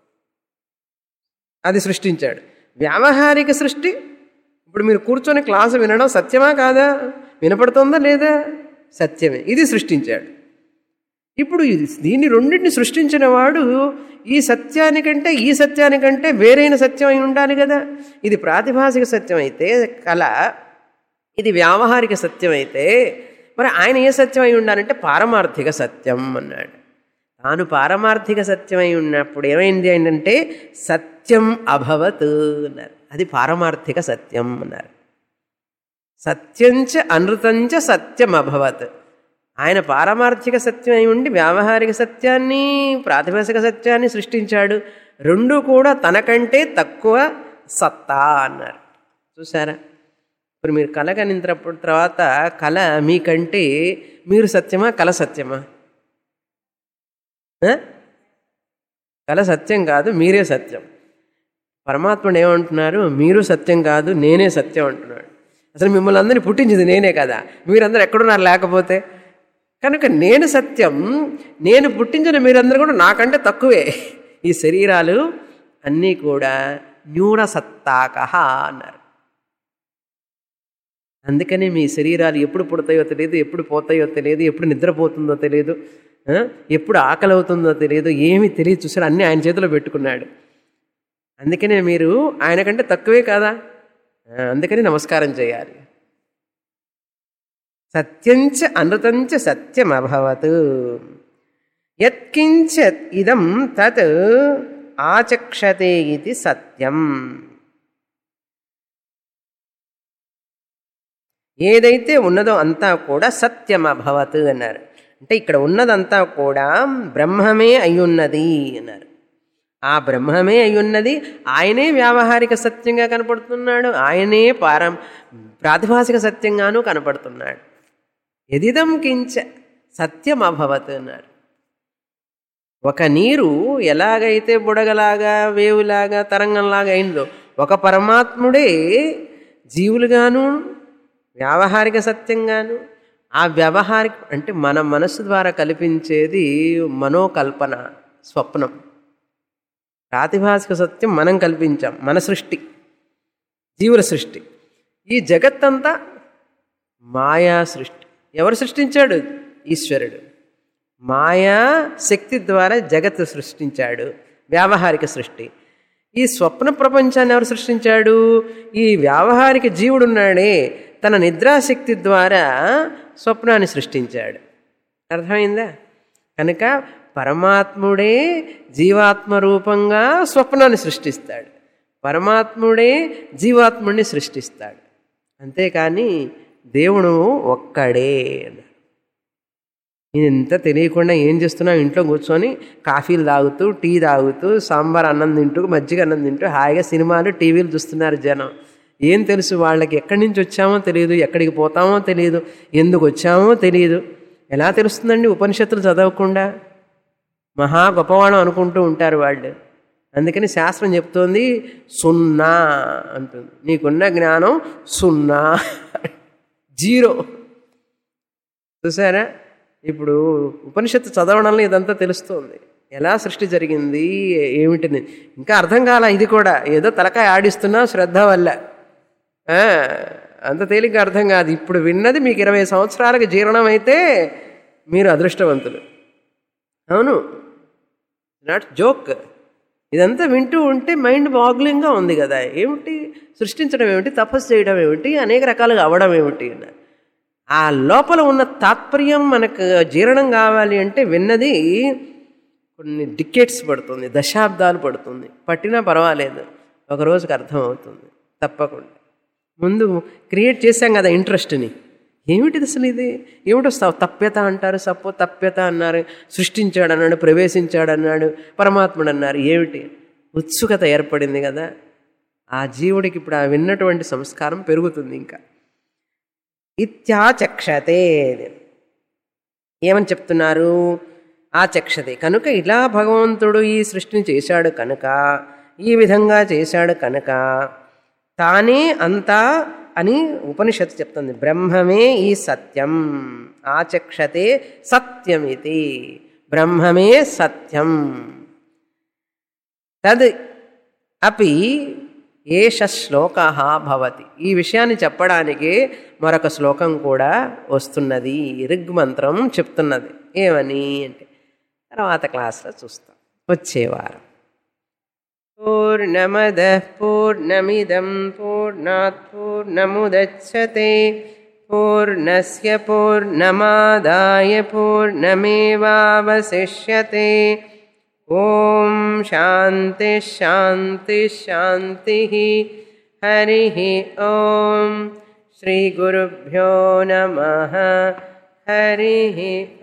అది సృష్టించాడు వ్యావహారిక సృష్టి ఇప్పుడు మీరు కూర్చొని క్లాసు వినడం సత్యమా కాదా వినపడుతుందా లేదా సత్యమే ఇది సృష్టించాడు ఇప్పుడు ఇది దీన్ని రెండింటిని సృష్టించిన వాడు ఈ సత్యానికంటే ఈ సత్యానికంటే వేరైన సత్యం అయి ఉండాలి కదా ఇది ప్రాతిభాసిక సత్యం అయితే కళ ఇది వ్యావహారిక సత్యం అయితే మరి ఆయన ఏ సత్యం అయి ఉండాలంటే పారమార్థిక సత్యం అన్నాడు తాను పారమార్థిక సత్యం అయి ఉన్నప్పుడు ఏమైంది ఏంటంటే సత్యం అభవత్ అన్నారు అది పారమార్థిక సత్యం అన్నారు సత్యంచ అనృతంచ సత్యం అభవత్ ఆయన పారమార్థిక సత్యం అయి ఉండి వ్యావహారిక సత్యాన్ని ప్రాతిభాసిక సత్యాన్ని సృష్టించాడు రెండు కూడా తనకంటే తక్కువ సత్తా అన్నారు చూసారా ఇప్పుడు మీరు కళ కనించినప్పుడు తర్వాత కళ మీకంటే మీరు సత్యమా కళ సత్యమా ఆ? కళ సత్యం కాదు మీరే సత్యం పరమాత్ముడు ఏమంటున్నారు మీరు సత్యం కాదు నేనే సత్యం అంటున్నాడు అసలు మిమ్మల్ని అందరినీ పుట్టించింది నేనే కదా మీరందరూ ఎక్కడున్నారు లేకపోతే కనుక నేను సత్యం నేను పుట్టించిన మీరందరూ కూడా నాకంటే తక్కువే ఈ శరీరాలు అన్నీ కూడా న్యూన సత్తాకహ అన్నారు అందుకని మీ శరీరాలు ఎప్పుడు పుడతాయో తెలియదు ఎప్పుడు పోతాయో తెలియదు ఎప్పుడు నిద్రపోతుందో తెలియదు ఆ? ఎప్పుడు ఆకలి అవుతుందో తెలియదు ఏమీ తెలియదు చూసాడు అన్నీ ఆయన చేతిలో పెట్టుకున్నాడు అందుకనే మీరు ఆయన కంటే తక్కువే కదా ఆ, అందుకని నమస్కారం చేయాలి సత్యంచ అనృతంచ సత్యం అభవత్ యత్కించ ఇదం తత్ ఆచక్షతే ఇది సత్యం ఏదైతే ఉన్నదో అంతా కూడా సత్యం అభవత్ అన్నారు అంటే ఇక్కడ ఉన్నదంతా కూడా బ్రహ్మమే అయ్యున్నది అన్నారు ఆ బ్రహ్మమే అయ్యున్నది ఆయనే వ్యావహారిక సత్యంగా కనపడుతున్నాడు ఆయనే పారం ప్రాతిభాసిక సత్యంగానూ కనపడుతున్నాడు ఎదిదం కించ సత్యం అభవత్ అన్నారు ఒక నీరు ఎలాగైతే బుడగలాగా వేవులాగా తరంగంలాగా అయిందో ఒక పరమాత్ముడే జీవులుగాను వ్యావహారిక సత్యంగాను ఆ వ్యవహారిక అంటే మన మనస్సు ద్వారా కల్పించేది మనోకల్పన స్వప్నం ప్రాతిభాసిక సత్యం మనం కల్పించాం మన సృష్టి జీవుల సృష్టి ఈ జగత్తంతా మాయా సృష్టి ఎవరు సృష్టించాడు ఈశ్వరుడు మాయా శక్తి ద్వారా జగత్తు సృష్టించాడు వ్యావహారిక సృష్టి ఈ స్వప్న ప్రపంచాన్ని ఎవరు సృష్టించాడు ఈ వ్యావహారిక జీవుడున్నాడే తన నిద్రాశక్తి ద్వారా స్వప్నాన్ని సృష్టించాడు అర్థమైందా కనుక పరమాత్ముడే జీవాత్మ రూపంగా స్వప్నాన్ని సృష్టిస్తాడు పరమాత్ముడే జీవాత్ముడిని సృష్టిస్తాడు అంతేకాని దేవుడు ఒక్కడే అన్నాడు ఇంత తెలియకుండా ఏం చేస్తున్నావు ఇంట్లో కూర్చొని కాఫీలు తాగుతూ టీ తాగుతూ సాంబార్ అన్నం తింటూ మజ్జిగ అన్నం తింటూ హాయిగా సినిమాలు టీవీలు చూస్తున్నారు జనం ఏం తెలుసు వాళ్ళకి ఎక్కడి నుంచి వచ్చామో తెలియదు ఎక్కడికి పోతామో తెలియదు ఎందుకు వచ్చామో తెలియదు ఎలా తెలుస్తుందండి ఉపనిషత్తులు చదవకుండా మహా గొప్పవాణం అనుకుంటూ ఉంటారు వాళ్ళు అందుకని శాస్త్రం చెప్తోంది సున్నా అంటుంది నీకున్న జ్ఞానం సున్నా జీరో చూసారా ఇప్పుడు ఉపనిషత్తు చదవడంలో ఇదంతా తెలుస్తుంది ఎలా సృష్టి జరిగింది ఏమిటిని ఇంకా అర్థం కాల ఇది కూడా ఏదో తలకాయ ఆడిస్తున్నా శ్రద్ధ వల్ల ఆ, అంత తేలిక అర్థం కాదు ఇప్పుడు విన్నది మీకు ఇరవై సంవత్సరాలకు జీర్ణం అయితే మీరు అదృష్టవంతులు అవును నాట్ జోక్ ఇదంతా వింటూ ఉంటే మైండ్ బాగ్లింగ్గా ఉంది కదా ఏమిటి సృష్టించడం ఏమిటి తపస్సు చేయడం ఏమిటి అనేక రకాలుగా అవ్వడం ఏమిటి అన్నారు ఆ లోపల ఉన్న తాత్పర్యం మనకు జీర్ణం కావాలి అంటే విన్నది కొన్ని డికెట్స్ పడుతుంది దశాబ్దాలు పడుతుంది పట్టినా పర్వాలేదు ఒక రోజుకి అర్థం అవుతుంది తప్పకుండా ముందు క్రియేట్ చేశాం కదా ఇంట్రెస్ట్ని ఏమిటిది అసలు ఇది ఏమిటో స- తప్యత అంటారు సప్పో తప్యత అన్నారు సృష్టించాడు అన్నాడు ప్రవేశించాడు అన్నాడు పరమాత్ముడు అన్నారు ఏమిటి ఉత్సుకత ఏర్పడింది కదా ఆ జీవుడికి ఇప్పుడు ఆ విన్నటువంటి సంస్కారం పెరుగుతుంది ఇంకా ఇత్యాచక్షతే ఏమని చెప్తున్నారు ఆచక్షతే కనుక ఇలా భగవంతుడు ఈ సృష్టిని చేశాడు కనుక ఈ విధంగా చేశాడు కనుక తానే అంతా అని ఉపనిషత్తు చెప్తుంది బ్రహ్మమే ఈ సత్యం ఆచక్షతే సత్యమితి బ్రహ్మమే సత్యం తద్ అపి ఏష శ్లోక భవతి ఈ విషయాన్ని చెప్పడానికి మరొక శ్లోకం కూడా వస్తున్నది ఋగ్మంత్రం చెప్తున్నది ఏమని అంటే తర్వాత క్లాస్లో చూస్తాం వచ్చేవారం పూర్ణమద పూర్ణమిదం పూర్ణాత్ పూర్ణముదచ్చతే పూర్ణస్య పూర్ణమాదాయ పూర్ణమేవావశిష్యతే ఓం శాంతి శాంతి శాంతి హరి ఓం శ్రీ గురుభ్యో నమ హరి